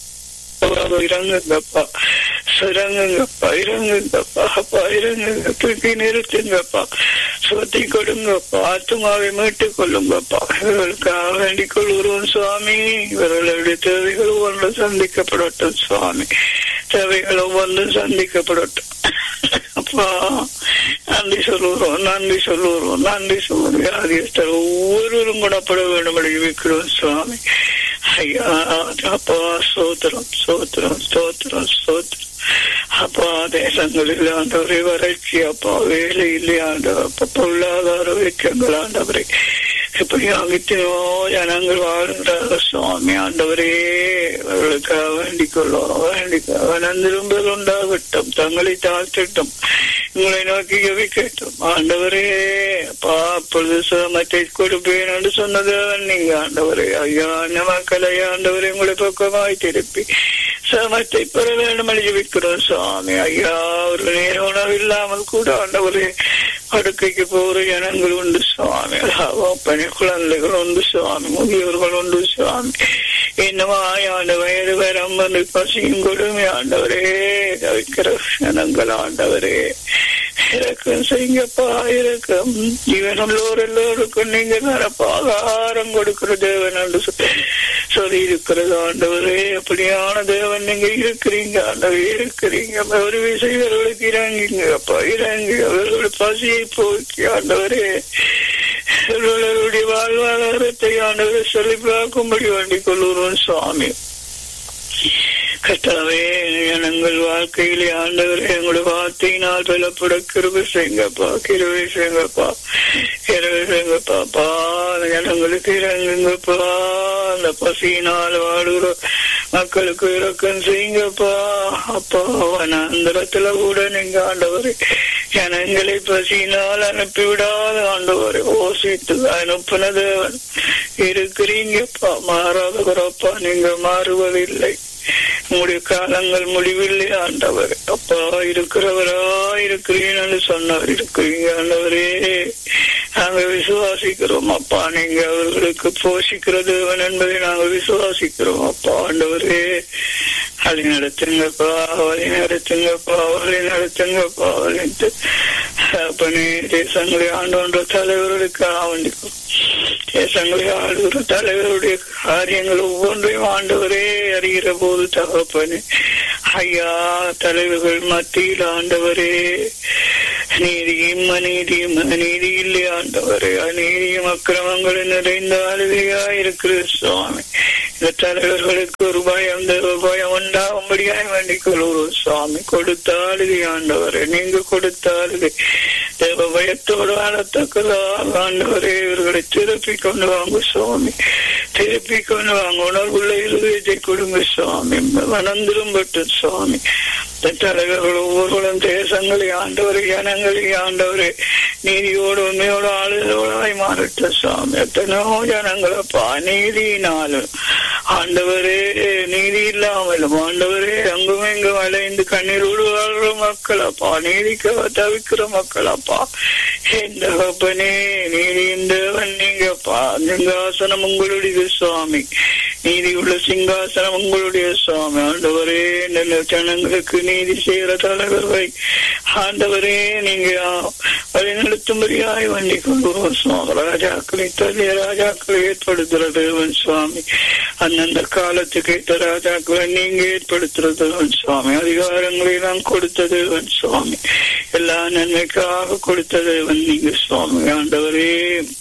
இறங்குங்கப்பா இறங்குங்கப்பா இறங்குங்கப்பா அப்பா இறங்குங்க தூக்கி நிறுத்துங்கப்பா சுத்தி கொடுங்கப்பா ஆத்மாவை மீட்டுக் கொள்ளுங்கப்பா இவர்களுக்காக வேண்டிக் கொள்கிறோம் சுவாமி இவர்களுடைய தேவைகள் ஒன்று சந்திக்கப்படட்டும் சுவாமி தேவைகள் ஒவ்வொன்றும் சந்திக்கப்படட்டும் அப்பா நன்றி சொல்லுகிறோம் நன்றி சொல்லுகிறோம் நன்றி சொல்லுவோம் வியாதியஸ்தர் ஒவ்வொருவரும் குணப்பட வேண்டும் வைக்கிறோம் சுவாமி ஐயா அப்பா சோத்திரம் சோத்திரம் சோத்திரம் சோத்திரம் அப்பா தேசங்களில் ஆண்டவரை வறட்சி அப்பா வேலை இல்லையாண்ட அப்பா பொருளாதார வைக்கங்கள் ஆண்டவரை இப்படி அகித்தனோ ஜனங்கள் வாழ்கின்ற சுவாமி ஆண்டவரே அவர்களுக்காக வேண்டிக் கொள்ளும் வேண்டிக்க நந்திரும்பல் உண்டாகட்டும் தங்களை தாழ்த்தட்டும் உங்களை நோக்கி ஜபிக்கட்டும் ஆண்டவரே அப்பா அப்பொழுது சுகமத்தை கொடுப்பேன் என்று சொன்னதவன் நீங்க ஆண்டவரே ஐயா மக்களை ஆண்டவரே உங்களை பக்கமாய் திருப்பி சமத்தை பெற வேண்டும் என்று ஜபிக்கிறோம் சுவாமி ஐயா ஒரு நேர உணவு இல்லாமல் கூட ஆண்டவரே படுக்கைக்கு போகிற ஜனங்கள் உண்டு சுவாமி பணி குழந்தைகள் உண்டு சுவாமி முதியவர்கள் உண்டு சுவாமி என்னவா ஆண்டு வயது வரம் வந்து பசியும் கொடுமை ஆண்டவரே தவிக்கிற ஜனங்கள் ஆண்டவரே இறக்கம் செய்யுங்கப்பா இறக்கம் ஜீவனுள்ளோர் எல்லோருக்கும் நீங்க தரப்பா ஆகாரம் கொடுக்கிற தேவன் என்று சொல்லி இருக்கிறது ஆண்டவரே அப்படியான தேவன் நீங்க இருக்கிறீங்க ஆண்டவர் இருக்கிறீங்க ஒரு விஷயங்களுக்கு இறங்குங்க அப்பா இறங்கி அவர்கள் பசியை போக்கி ஆண்டவரே அவர்களுடைய வாழ்வாதாரத்தை ஆண்டவரை சொல்லி பார்க்கும்படி வேண்டிக் கொள்ளுறோம் சுவாமி கத்தாவே எங்கள் வாழ்க்கையிலே ஆண்டவரே எங்களுடைய வார்த்தையினால் பலப்பட கிருபை செய்யுங்கப்பா கிருபை செய்யுங்கப்பா கிருபை செய்யுங்கப்பாப்பா ஜனங்களுக்கு இறங்குங்கப்பா அந்த பசியினால் வாடுகிற மக்களுக்கு இறக்கம் செய்யுங்கப்பா அப்பா வனாந்தரத்துல கூட நீங்க ஆண்டவரே ஜனங்களை பசியினால் அனுப்பிவிடாத ஆண்டவரை ஓசித்து அனுப்பின தேவன் இருக்கிறீங்கப்பா மாறாதவரப்பா நீங்க மாறுவதில்லை உங்களுடைய காலங்கள் முடிவில்லை ஆண்டவர் அப்பா இருக்கிறவரா இருக்கிறீங்கன்னு சொன்னார் இருக்கிறீங்க ஆண்டவரே நாங்க விசுவாசிக்கிறோம் அப்பா நீங்க அவர்களுக்கு போஷிக்கிற தேவன் என்பதை நாங்க விசுவாசிக்கிறோம் அப்பா ஆண்டவரே வழி நடத்துங்கப்பா வழி நடத்துங்கப்பா வழி நடத்துங்கப்பா வழித்து அப்பனே தேசங்களை ஆண்டோன்ற தலைவர்களுக்கு ஆவண்டிக்கும் தேசங்களை ஆளுகிற தலைவருடைய காரியங்கள் ஒவ்வொன்றையும் ஆண்டவரே அறிகிற போது தகப்பனே ஐயா தலைவர்கள் மத்தியில் ஆண்டவரே நீதியும் அநீதியும் அநீதி இல்லை ஆண்டவரே அநீதியும் அக்கிரமங்களும் நிறைந்த அழுகையா இருக்கிற சுவாமி இந்த தலைவர்களுக்கு ஒரு பயம் தேவ பயம் உண்டாகும்படியாய் வேண்டிக் கொள்வோம் சுவாமி கொடுத்த அழுகை ஆண்டவரே நீங்க கொடுத்த அழுகை தேவ பயத்தோடு ஆளத்தக்கதாக ஆண்டவரே இவர்களை திருப்பி கொண்டு வாங்க சுவாமி திருப்பி கொண்டு வாங்க உணர்வுள்ள இருதயத்தை கொடுங்க சுவாமி வனந்திரும்பட்டு சுவாமி தலைவர்கள் ஒவ்வொருவரும் தேசங்களை ஆண்டவரை ஜனங்களை ஆண்டவரே நீதியோடு உண்மையோடு ஆளுதலாய் மாறட்ட சுவாமி எத்தனையோ ஜனங்களப்பா நீதியினாலும் ஆண்டவரே நீதி இல்லாமலும் ஆண்டவரே அங்கும் எங்கும் அலைந்து கண்ணீரோடு வாழ்ற மக்கள் அப்பா நீதிக்காக தவிக்கிற மக்கள் அப்பா எந்த கப்பனே நீதியின் தேவன் நீங்கப்பா சிங்காசனம் உங்களுடைய சுவாமி நீதி உள்ள சிங்காசனம் உங்களுடைய சுவாமி ஆண்டவரே இந்த ஜனங்களுக்கு நீதி செய்கிற தலைவர்களை ஆண்டவரே நீங்க வழிநடத்தும்படியாய் வண்டி கொள்வோம் சுவாமி ராஜாக்களை தள்ளிய ராஜாக்களை ஏற்படுத்துற தேவன் சுவாமி அந்தந்த காலத்துக்கு ஏற்ற ராஜாக்களை நீங்க ஏற்படுத்துற தேவன் சுவாமி அதிகாரங்களை எல்லாம் கொடுத்த தேவன் சுவாமி எல்லா நன்மைக்காக கொடுத்த தேவன் நீங்க சுவாமி ஆண்டவரே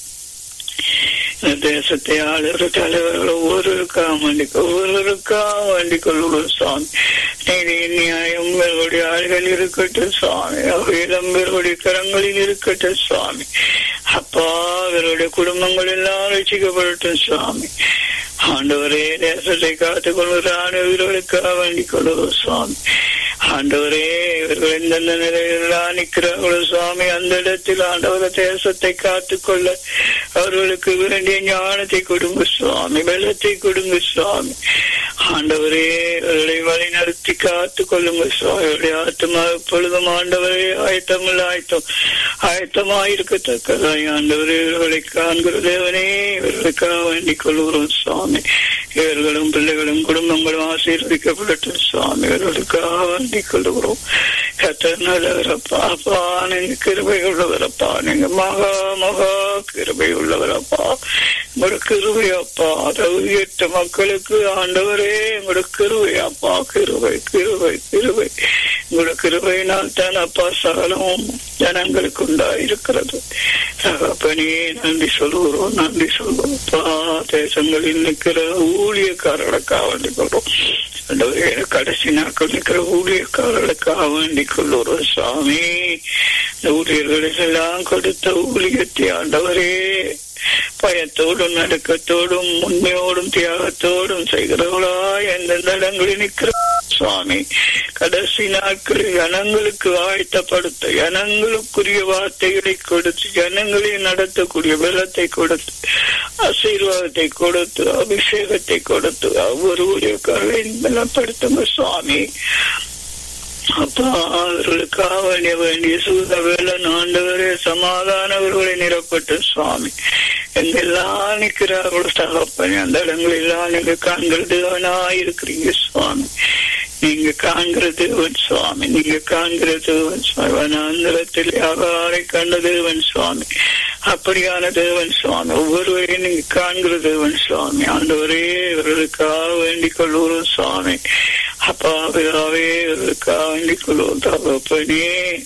இந்த தேசத்தை ஆளுகிற தலைவர்கள் ஒவ்வொருவருக்காக வேண்டிக் ஒவ்வொருவருக்காக வேண்டிக் கொள்ளுங்கள் சுவாமி நீதி நியாயம் இவருடைய ஆள்கள் இருக்கட்டும் சுவாமி இளம் இவருடைய கரங்களில் இருக்கட்டும் சுவாமி அப்பா இவருடைய குடும்பங்கள் எல்லாம் ரசிக்கப்படட்டும் சுவாமி ஆண்டவரே தேசத்தை காத்துக் கொள்கிற ஆண்டவர்களுக்காக வேண்டிக் கொள்ளுவோம் சுவாமி ஆண்டவரே இவர்கள் எந்தெந்த நிலையிலாம் நிற்கிறார்களோ சுவாமி அந்த இடத்தில் ஆண்டவர தேசத்தை காத்துக்கொள்ள அவர்களுக்கு வேண்டிய ஞானத்தை கொடுங்க சுவாமி வெள்ளத்தை கொடுங்க சுவாமி ஆண்டவரே அவர்களை வழி நடத்தி காத்து கொள்ளுங்க சுவாமி அவருடைய ஆத்மா எப்பொழுதும் ஆண்டவரே ஆயத்தமில்ல ஆயத்தம் ஆயத்தமாயிருக்கத்தக்கதாய் ஆண்டவரே இவர்களை காண்கிற தேவனே இவர்களுக்காக வேண்டிக் கொள்கிறோம் சுவாமி இவர்களும் பிள்ளைகளும் குடும்பங்களும் ஆசீர்வதிக்கப்படட்டும் சுவாமி இவர்களுக்காக வேண்டிக் கொள்கிறோம் கத்தர் நல்லவரப்பா அப்பா நீங்க கிருபை உள்ளவரப்பா நீங்க மகா மகா கிருபை உள்ளவரப்பா உங்களோட கிருபை அப்பா உயர்த்த மக்களுக்கு ஆண்டவரே உங்களோட கிருபை அப்பா கிருபை கிருபை கிருபை உங்களோட கிருபையினால் தான் அப்பா சகலமும் ஜனங்களுக்கு உண்டாயிருக்கிறது தகப்பனே நன்றி சொல்லுகிறோம் நன்றி சொல்லுவோம் அப்பா தேசங்களில் நிற்கிற ஊழியக்காரர்களுக்காக வேண்டிக் கொள்றோம் ஆண்டவரே கடைசி நாட்கள் நிற்கிற ஊழியக்காரர்களுக்காக வேண்டிக் கொள்ளுறோம் சுவாமி இந்த ஊழியர்களுக்கெல்லாம் கொடுத்த ஊழியத்தை ஆண்டவரே பயத்தோடும் நடுக்கத்தோடும் உண்மையோடும் தியாகத்தோடும் செய்கிறவளா எந்தெந்த இடங்களில் நிற்கிற சுவாமி கடைசி நாட்களில் ஜனங்களுக்கு ஆயத்தப்படுத்த ஜனங்களுக்குரிய வார்த்தைகளை கொடுத்து ஜனங்களை நடத்தக்கூடிய வெள்ளத்தை கொடுத்து ஆசீர்வாதத்தை கொடுத்து அபிஷேகத்தை கொடுத்து ஒவ்வொரு ஊழியக்காரர்களையும் பலப்படுத்துங்க சுவாமி அப்பா அவர்களுக்காக வேண்டிய வேண்டிய சூத வேலன் ஆண்டவரே சமாதானவர்களை நிரப்பட்டு சுவாமி எங்கெல்லாம் நிற்கிறார்களோ தகப்பனே அந்த இடங்களெல்லாம் நீங்க காண்கிற தேவனாய் இருக்கிறீங்க சுவாமி நீங்க காண்கிற தேவன் சுவாமி நீங்க காண்கிற தேவன் சுவாமி வனாந்திரத்தில் யாரை கண்ட தேவன் சுவாமி அப்படியான தேவன் சுவாமி ஒவ்வொருவரையும் நீங்க காண்கிற தேவன் சுவாமி ஆண்டவரே இவர்களுக்காக வேண்டிக் கொள்வோம் சுவாமி அப்பா பிதாவே இவர்களுக்காக வேண்டிக் கொள்வோம் தகப்பனே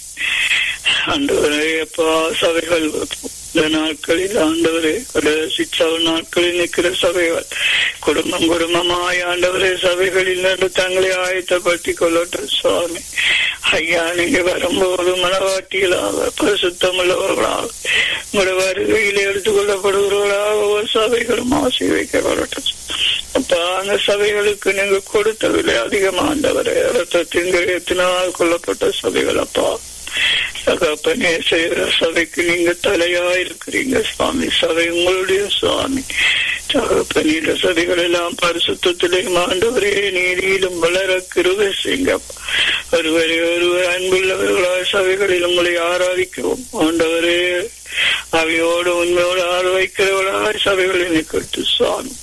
ஆண்டவரே அப்பா சபைகள் இந்த நாட்களில் ஆண்டவரே கடைசி நாட்களில் நிற்கிற சபைகள் குடும்பம் குடும்பமாய் ஆண்டவரே சபைகளில் நின்று தங்களை ஆயத்தப்படுத்திக் கொள்ளட்டும் சுவாமி ஐயா நீங்க வரும்போது மனவாட்டிகளாக பரிசுத்தம் உள்ளவர்களாக உங்களோட வருகையில் எடுத்துக் கொள்ளப்படுகிறவர்களாக ஒவ்வொரு சபைகளும் ஆசை வைக்கப்படட்டும் அப்பா அந்த சபைகளுக்கு நீங்க கொடுத்தவில்லை அதிகமாண்டவரே ரத்தத்தின் கிரயத்தினால் கொல்லப்பட்ட சபைகள் அப்பா தகப்பனே செய்கிற சபைக்கு நீங்க தலையா இருக்கிறீங்க சுவாமி சபை உங்களுடைய சுவாமி தகப்பனே இந்த சபைகள் எல்லாம் பரிசுத்திலையும் ஆண்டவரே நீதியிலும் வளர கிருபை செய்யுங்க ஒருவரை ஒருவர் அன்புள்ளவர்களாய் சபைகளில் உங்களை ஆராதிக்கவும் ஆண்டவரே அவையோடு உண்மையோடு ஆராதிக்கிறவர்களாய் சபைகளில் நிற்கட்டு சுவாமி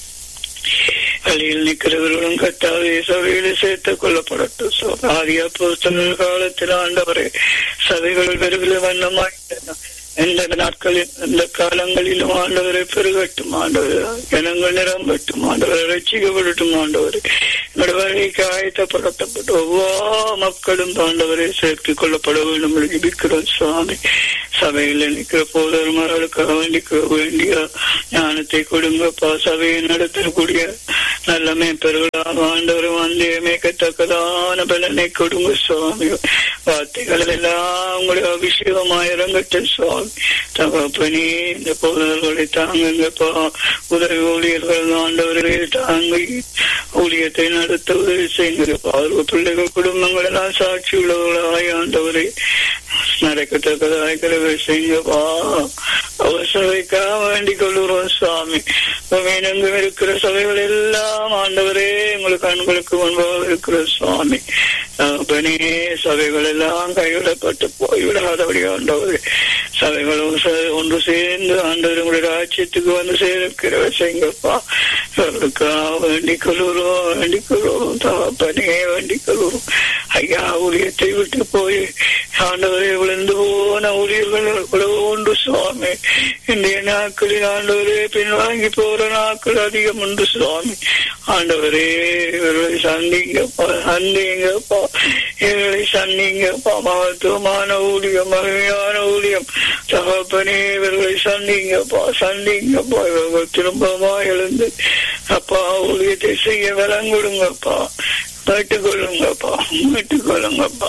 வழியில் நிற்கிறவர்களும் கத்தாவே சபையில சேர்த்துக் கொள்ளப்படட்டும் ஆதிய புத்தகங்கள் காலத்தில் ஆண்டவரே சபைகள் பெருகில வண்ணமாய் எந்த நாட்களில் எந்த காலங்களிலும் ஆண்டவரை பெருகட்டும் ஆண்டவர் ஜனங்கள் நிரம்பட்டும் ஆண்டவரை ரசிக்கப்படட்டும் ஆண்டவர் எங்களுடைய வழிக்கு ஆயத்தப்படுத்தப்பட்டு ஒவ்வொரு மக்களும் ஆண்டவரை சேர்த்துக் கொள்ளப்பட வேண்டும் என்று ஜெபிக்கிறோம் சுவாமி சபையில் நிற்கிற போதர்மார்களுக்காக வேண்டிக்க வேண்டிய ஞானத்தை கொடுங்கப்பா சபையை நடத்தக்கூடிய நல்ல மேய்ப்பர்களாக ஆண்டவர் வந்து மேய்க்கத்தக்கதான பலனை கொடுங்க சுவாமி வார்த்தைகள் எல்லாம் உங்களுடைய அபிஷேகமாக இறங்கட்டும் சுவாமி தகப்பனே இந்த போதர்களை தாங்குங்கப்பா உதவி ஊழியர்கள் ஆண்டவர்களே தாங்கி ஊழியத்தை நடத்த உதவி செய்யுங்கப்பா அவர்கள் பிள்ளைகள் குடும்பங்கள் எல்லாம் சாட்சி உள்ளவர்களாய் ஆண்டவரை நடக்கத்தக்கதாய் கிரவை செய்யுங்கப்பா அவர் சபைக்காக வேண்டிக் கொள்கிறோம் சுவாமி எங்கும் இருக்கிற சபைகள் எல்லாம் ஆண்டவரே உங்களுக்கு அன்புகளுக்கு முன்பாக இருக்கிற சுவாமி பனே சபைகள் எல்லாம் கைவிடப்பட்டு போய்விடாதபடி ஆண்டவர் சபைகள் ஒன்று சேர்ந்து ஆண்டவர் உங்களுடைய ராஜ்யத்துக்கு வந்து சேர்க்கிற செய்யுங்கப்பா அவர்களுக்காக வேண்டிக் கொள்கிறோம் வேண்டிக் கொள்கிறோம் தகப்பனே வேண்டிக் கொள்கிறோம் ஐயா ஊழியத்தை விட்டு போய் ஆண்டவரை விழுந்து போன ஊழியர்கள் உண்டு சுவாமி இன்றைய நாட்களில் ஆண்டவரே பின்வாங்கி போற நாட்கள் அதிகம் உண்டு சுவாமி ஆண்டவரே இவர்களை சந்திங்கப்பா சந்திங்கப்பா இவர்களை சந்திங்கப்பா மகத்துவமான ஊழியம் மகிமையான ஊழியம் தகப்பனே இவர்களை சந்திங்கப்பா சந்திங்கப்பா இவர்கள் திரும்பமா எழுந்து அப்பா ஊழியத்தை செய்ய வரம் கொடுங்கப்பா மீட்டுக்கொள்ளுங்கப்பா மீட்டுக்கொள்ளுங்கப்பா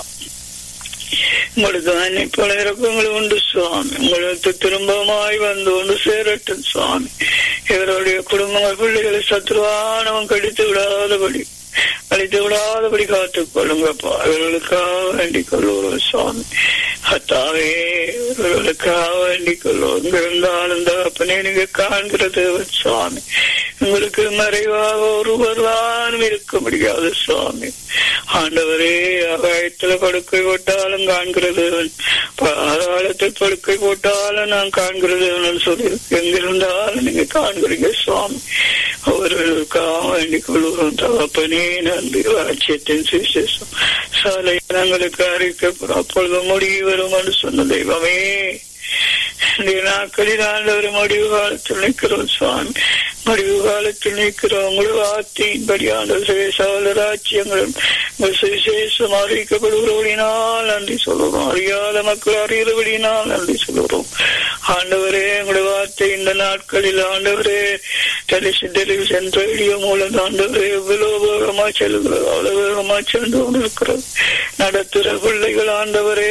உங்களுக்கு அன்னைப்பல இறக்கங்கள் உண்டு சுவாமி உங்களுக்கு திரும்பமாய் வந்து கொண்டு சேரட்டும் சுவாமி இவருடைய குடும்பங்கள் பிள்ளைகளை சத்ருவானவன் கடித்து விடாதபடி அழித்து விடாதபடி காத்துக் கொள்ளுங்கப்பா இவர்களுக்காக வேண்டிக் கொள்வோம் சுவாமி அத்தாவே இவர்களுக்காக வேண்டிக் கொள்வோம் இங்க இருந்தாலும் தகப்பனே நீங்க காண்கிறது சுவாமி உங்களுக்கு மறைவாக ஒருவர் தான் இருக்க முடியாது சுவாமி ஆண்டவரே அகாயத்துல படுக்கை போட்டாலும் காண்கிறது பாதாளத்தில் படுக்கை போட்டாலும் நான் காண்கிறது சொல்லி எங்கிருந்தாலும் நீங்க காண்கிறீங்க சுவாமி அவர்களுக்காக வேண்டிக் கொள்வோம் தகப்பனே நன்றி ராஜ்யத்தின் சுவிசேஷம் சாலை ஜனங்களுக்கு அறிவிக்கப்படும் அப்பொழுது முடிவு வரும் என்று சொன்ன தெய்வமே இந்த நாட்களில் ஆண்டவர் முடிவு காலத்தில் நிற்கிறோம் சுவாமி முடிவு காலத்தில் நிற்கிறோம் உங்களுடைய வார்த்தையின்படி ஆண்டவர் சுவேசால ராஜ்யங்களும் சுவிசேஷம் அறிவிக்கப்படுகிறபடினால் நன்றி சொல்லுறோம் அறியாத மக்கள் அறிகிறபடினால் நன்றி சொல்லுறோம் ஆண்டவரே உங்களுடைய வார்த்தை இந்த நாட்களில் ஆண்டவரே டெலிவிஷன் டெலிவிஷன் ரேடியோ மூலம் ஆண்டவரே எவ்வளவு வேகமா செல்கிறது அவ்வளவு வேகமா சென்று கொண்டிருக்கிறது நடத்துகிற பிள்ளைகள் ஆண்டவரே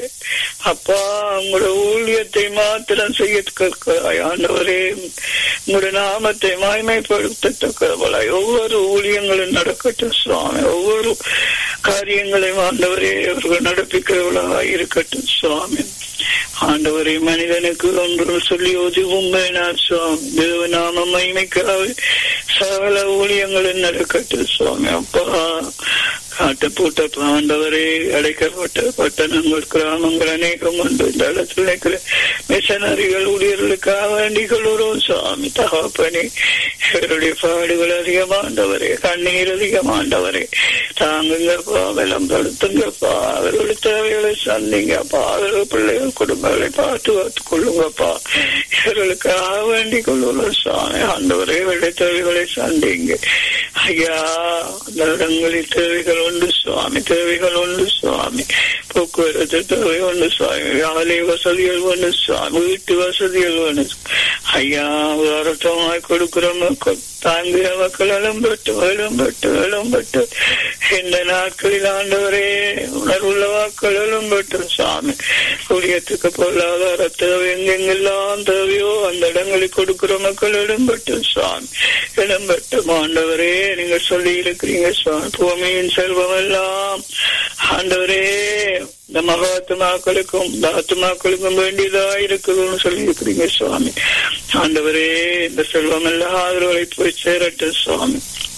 அப்பா உங்களோட ஊழியத்தை மாத்திரம் செய்ய ஆண்டவரே உங்களுடைய நாமத்தை மாய்மைப்படுத்தத்தக்கவளாய் ஒவ்வொரு ஊழியங்களும் நடக்கட்டும் சுவாமி ஒவ்வொரு காரியங்களையும் ஆண்டவரே அவர்கள் நடப்பிக்கிறவளாக இருக்கட்டும் சுவாமி ஆண்டவரை மனிதனுக்கு ஒன்று சொல்லி ஒதுவும் வேணார் சுவாமி தேவநாம மைமைக்காக சகல ஊழியங்களும் நடக்கட்டும் சுவாமி அப்பா காட்டப்பட்ட ஆண்டவரே அடைக்கப்பட்ட பட்டணங்கள் கிராமங்கள் அநேகம் உண்டு இந்த இடத்தில் இருக்கிற மிஷனரிகள் ஊழியர்களுக்காக வேண்டிக் கொள்கிறோம் சுவாமி தகப்பனே இவருடைய பாடுகள் அதிகமாண்டவரே கண்ணீர் அதிகமாண்டவரே தாங்குங்கப்பா வெள்ளம் படுத்துங்கப்பா அவர்களுடைய தேவைகளை சந்திங்கப்பா அவர்கள் பிள்ளைகள் குடும்பங்களை பார்த்து பார்த்து கொள்ளுங்கப்பா இவர்களுக்காக வேண்டிக் கொள்ளுகிறோம் சுவாமி ஆண்டவரே வெள்ளை தேவைகளை சந்திங்க ஐயா அந்த இடங்களில் தேவைகள் உண்டு சுவாமி தேவைகள் உண்டு சுவாமி போக்குவரத்து தேவை உண்டு சுவாமி ஆலை வசதிகள் உண்டு சுவாமி வீட்டு வசதிகள் உண்டு ஐயா உதாரணமாய் கொடுக்கிற மக்கள் தாங்கிய மக்கள் எழும்பட்டு எழும்பட்டு எழும்பட்டு இந்த நாட்களில் ஆண்டவரே உணர்வுள்ள வாக்கள் எழும்பட்டு சுவாமி குடியத்துக்கு பொருளாதார தேவை எங்கெங்கெல்லாம் தேவையோ அந்த இடங்களில் கொடுக்கிற மக்கள் எழும்பட்டு சுவாமி எழும்பட்டு ஆண்டவரே நீங்க சொல்லி இருக்கிறீங்க சுவாமி பூமியின் செல்வம் எல்லாம் ஆண்டவரே இந்த மகாத்மாக்களுக்கும் இந்த ஆத்மாக்களுக்கும் வேண்டியதா இருக்குதுன்னு சொல்லி இருக்கிறீங்க சுவாமி ஆண்டவரே இந்த செல்வம் எல்லாவர்களை போய் சேரட்டும் சுவாமி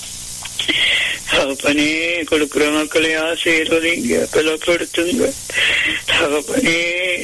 தகப்பனே கொடுக்கிற மக்களை ஆசீர்வதிங்க பலப்படுத்துங்க தகப்பனே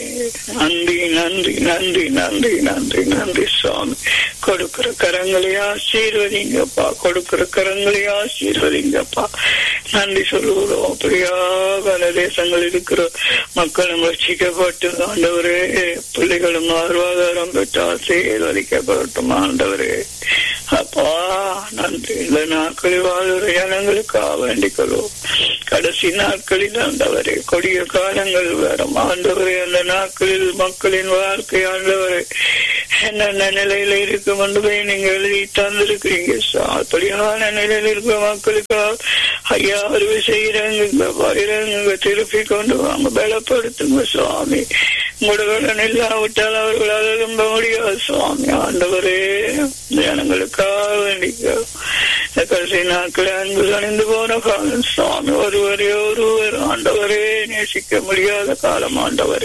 நன்றி நன்றி நன்றி நன்றி நன்றி நன்றி சுவாமி கொடுக்கிற கரங்களை ஆசீர்வதிங்கப்பா கொடுக்கிற கரங்களை ஆசீர்வதிங்கப்பா நன்றி சொல்லுகிறோம் அப்படியா பல தேசங்கள் இருக்கிற மக்களும் ரட்சிக்கப்பட்டு ஆண்டவரே பிள்ளைகளும் வாழ்வாதாரம் பெற்று ஆசீர்வதிக்கப்படட்டும் ஆண்டவரே அப்பா நன்றி இந்த நாட்களில் வாழ்கிற ஜனங்களுக்காக வேண்டிக்கொள்வோம் கடைசி நாட்களில் ஆண்டவரே கொடிய காலங்கள் வரும் ஆண்டவரே அந்த நாட்களில் மக்களின் வாழ்க்கை ஆண்டவரே என்னென்ன நிலையில இருக்கும் என்பதை நீங்க எழுதி தந்திருக்கிறீங்க அப்படியான நிலையில் இருக்கிற மக்களுக்காக ஐயா அறுவை செய்யறங்க இறங்குங்க திருப்பி கொண்டு வாங்க பலப்படுத்துங்க சுவாமி உங்களுடன் இல்லாவிட்டால் அவர்களால் எழும்ப முடியாது சுவாமி ஆண்டவரே ஜனங்களுக்காக வேண்டிக்க கடைசி நாட்கள் அன்பு கணிந்து போன காலம் சுவாமி ஒருவரே ஒருவர் ஆண்டவரே நேசிக்க முடியாத காலம் ஆண்டவரே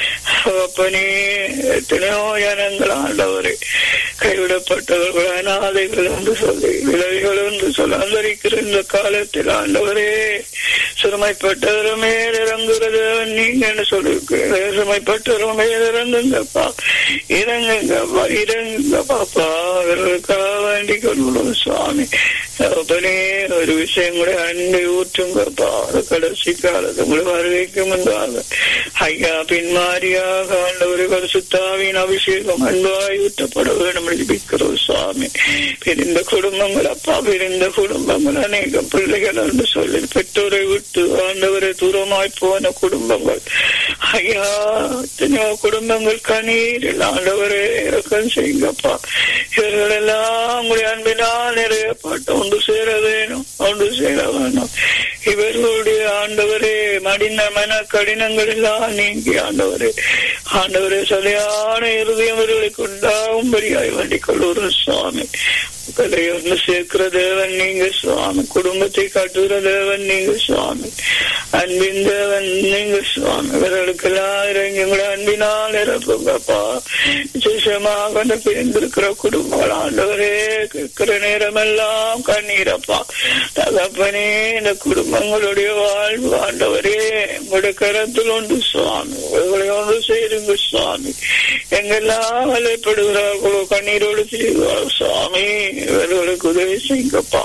அப்பனே எத்தனையோ ஜனங்கள் ஆண்டவரே கைவிடப்பட்டவர்கள் அநாதைகள் என்று சொல்லி விலவிகள் என்று சொல்லி அந்தரிக்கிற இந்த காலத்தில் ஆண்டவரே சிறுமைப்பட்டவர் மேல் இறங்குறது நீங்க என்ன சொல்லிருக்கீங்க சிறுமைப்பட்டவர் மேல் இறங்குங்கப்பா இறங்குங்கப்பா இறங்குங்கப்பாப்பா அவர்களுக்காக வேண்டிக் கொள்ளும் சுவாமி அப்பனே ஒரு விஷயம் கூட அன்பை ஊற்றுங்கப்பா அது கடைசி காலத்து உங்களை வருகைக்கு முன்பாக ஐயா பின்மாரியாக ஆண்டவரை பரிசுத்தாவின் அபிஷேகம் அன்பாய் ஊற்றப்பட வேண்டும் ஜபிக்கிறோம் சுவாமி பிரிந்த குடும்பங்கள் அப்பா பிரிந்த குடும்பங்கள் அநேக பிள்ளைகள் என்று சொல்லி பெற்றோரை விட்டு ஆண்டவரை தூரமாய் போன குடும்பங்கள் ஐயா எத்தனையோ குடும்பங்கள் கண்ணீரில் ஆண்டவரே இறக்கம் செய்யுங்கப்பா இவர்கள் எல்லாம் உங்களுடைய அன்பினால் நிறையப்பட்ட ஒன்று சேர வேணும் ஒன்று சேர வேணும் இவர்களுடைய ஆண்டவரே மடிந்த மன கடினங்கள் எல்லாம் நீங்கி ஆண்டவரே ஆண்டவரே சரியான இருதயம் இவர்களுக்கு உண்டாகும்படியாய் வேண்டிக் கொள்ளுற சுவாமி மக்களை ஒன்று சேர்க்கிற தேவன் நீங்க சுவாமி குடும்பத்தை கட்டுகிற தேவன் நீங்க சுவாமி அன்பின் தேவன் நீங்க சுவாமி இவர்களுக்கெல்லாம் இறங்கி உங்களை அன்பினால் இறப்புங்கப்பா விசேஷமாக அந்த பிரிந்திருக்கிற குடும்பங்கள் ஆண்டவரே கேட்கிற நேரமெல்லாம் கண்ணீரப்பா தகப்பனே இந்த குடும்பங்களுடைய வாழ்வு ஆண்டவரே உங்களுடைய கரத்தில் ஒன்று சுவாமி உங்களை ஒன்று செய்துங்க சுவாமி எங்கெல்லாம் வலைப்படுகிறார்களோ கண்ணீரோடு செய்வார் சுவாமி இவர்களுக்கு உதவி செய்யுங்கப்பா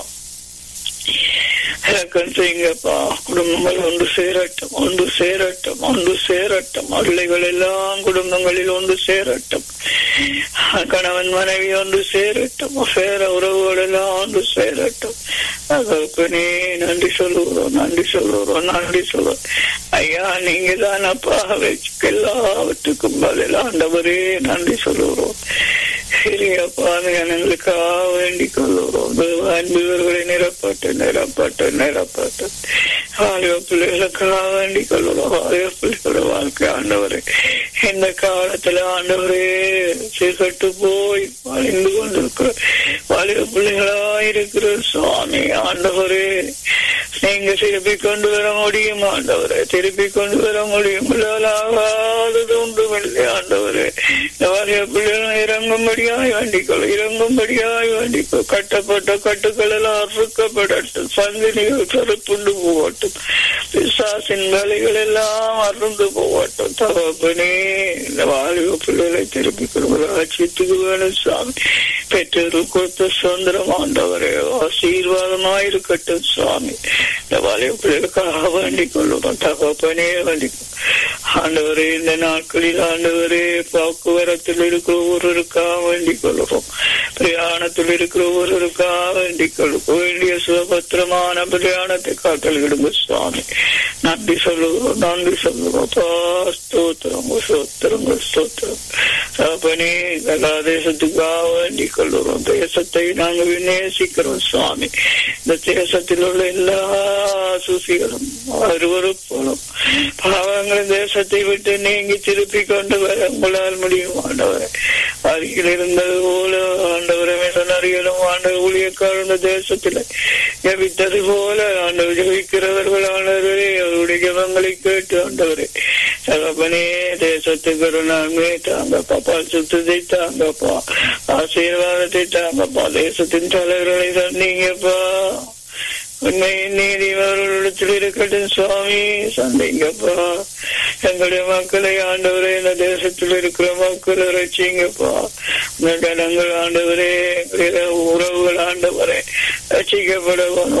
இறக்கம் செய்யுங்கப்பா குடும்பங்கள் ஒன்று சேரட்டும் ஒன்று சேரட்டும் ஒன்று சேரட்டும் பிள்ளைகள் எல்லாம் குடும்பங்களில் ஒன்று சேரட்டும் கணவன் மனைவி ஒன்று சேரட்டும் சேர உறவுகள் எல்லாம் ஒன்று சேரட்டும் அதற்குனே நன்றி சொல்லுகிறோம் நன்றி சொல்லுகிறோம் நன்றி சொல்லுவோம் ஐயா நீங்க தான் அப்பா வச்சுக்க எல்லாவற்றுக்கும் பதில் ஆண்டவரே நன்றி சொல்லுகிறோம் சரியப்பா ஜனங்களுக்காக வேண்டிக் கொள்ளுகிறோம் அன்புவர்களை நிரப்பட்டு நிரப்பட்டு நிரப்பட்டு வாலிப பிள்ளைகளுக்காக வேண்டிக் கொள்ளுகிறோம் வாலிப பிள்ளைகளோட வாழ்க்கை ஆண்டவரே இந்த காலத்துல ஆண்டவரே சீர்கட்டு போய் வளைந்து கொண்டிருக்கிற வாலிப பிள்ளைகளா இருக்கிற சுவாமி ஆண்டவரே நீங்க திருப்பி கொண்டு வர முடியும் ஆண்டவரே திருப்பி கொண்டு வர முடியும் ஆகாதது ஒன்றுமில்லை ஆண்டவரே இந்த வாலிப பிள்ளைகள் இறங்கும்படியாய் வேண்டிக்கொள் இறங்கும்படியாய் வேண்டிக்கோ கட்டப்பட்ட கட்டுக்கள் எல்லாம் அறுக்கப்படட்டும் சந்தினிகள் கருப்புண்டு போகட்டும் பிசாசின் வேலைகள் எல்லாம் அருந்து போகட்டும் தகப்பனே இந்த வாலிப பிள்ளைகளை திருப்பி ராஜ்யத்துக்கு வேணும் சாமி பெற்றோர் கொடுத்த சுதந்திரம் ஆண்டவரே ஆசீர்வாதமாயிருக்கட்டும் சுவாமி இந்த வாலிப பிள்ளைகளுக்காக வேண்டிக் கொள்ளும் தகப்பனே வேண்டிக் ஆண்டவரே இந்த நாட்களில் ஆண்டவரே போக்குவரத்தில் இருக்கிற ஒருவருக்காக வேண்டிக் கொள்ளுவோம் பிரயாணத்தில் இருக்கிற ஒருவருக்காக வேண்டிக் கொள்ளும் வேண்டிய சுபத்திரமான பிரயாணத்தை காட்டல்கிடுங்க சுவாமி நன்றி சொல்லுவோம் நன்றி சொல்லுவோம் ஸ்தோத்திரம் ஸ்தோத்திரம் ஸ்தோத்திரம் தகப்பனே எல்லா தேசத்துக்காக வேண்டிக் கொள்ளுவோம் தேசத்தை நாங்கள் நேசிக்கிறோம் சுவாமி இந்த தேசத்தில் உள்ள எல்லா சுசிகளும் அருவறுப்போலும் பாவங்கள் தேசத்தை விட்டு நீங்கி திருப்பி கொண்டு வர உங்களால் முடியும் ஆண்டவரை அருகில் இருந்தது போல ஆண்டவரை மிஷனரிகளும் ஆண்டவர் ஊழியக்காரர் இந்த தேசத்தில் ஜபித்தது போல ஆண்டவர் ஜபிக்கிறவர்கள் ஆண்டவரே அவருடைய ஜபங்களை கேட்டு ஆண்டவரே தகப்பனே தேசத்துக்கு ஒரு நன்மை தாங்கப்பா பரிசுத்தத்தை தாங்கப்பா ஆசீர்வாதத்தை தாங்கப்பா தேசத்தின் தலைவர்களை தந்தீங்கப்பா உண்மையின் நீதி அவர்களிடத்தில் இருக்கட்டும் சுவாமி சந்தைங்கப்பா எங்களுடைய மக்களை ஆண்டவரே இந்த தேசத்தில் இருக்கிற மக்களை ரசிங்கப்பா இந்த கடங்கள் ஆண்டவரே எங்களுடைய உறவுகள் ஆண்டவரே ரசிக்கப்பட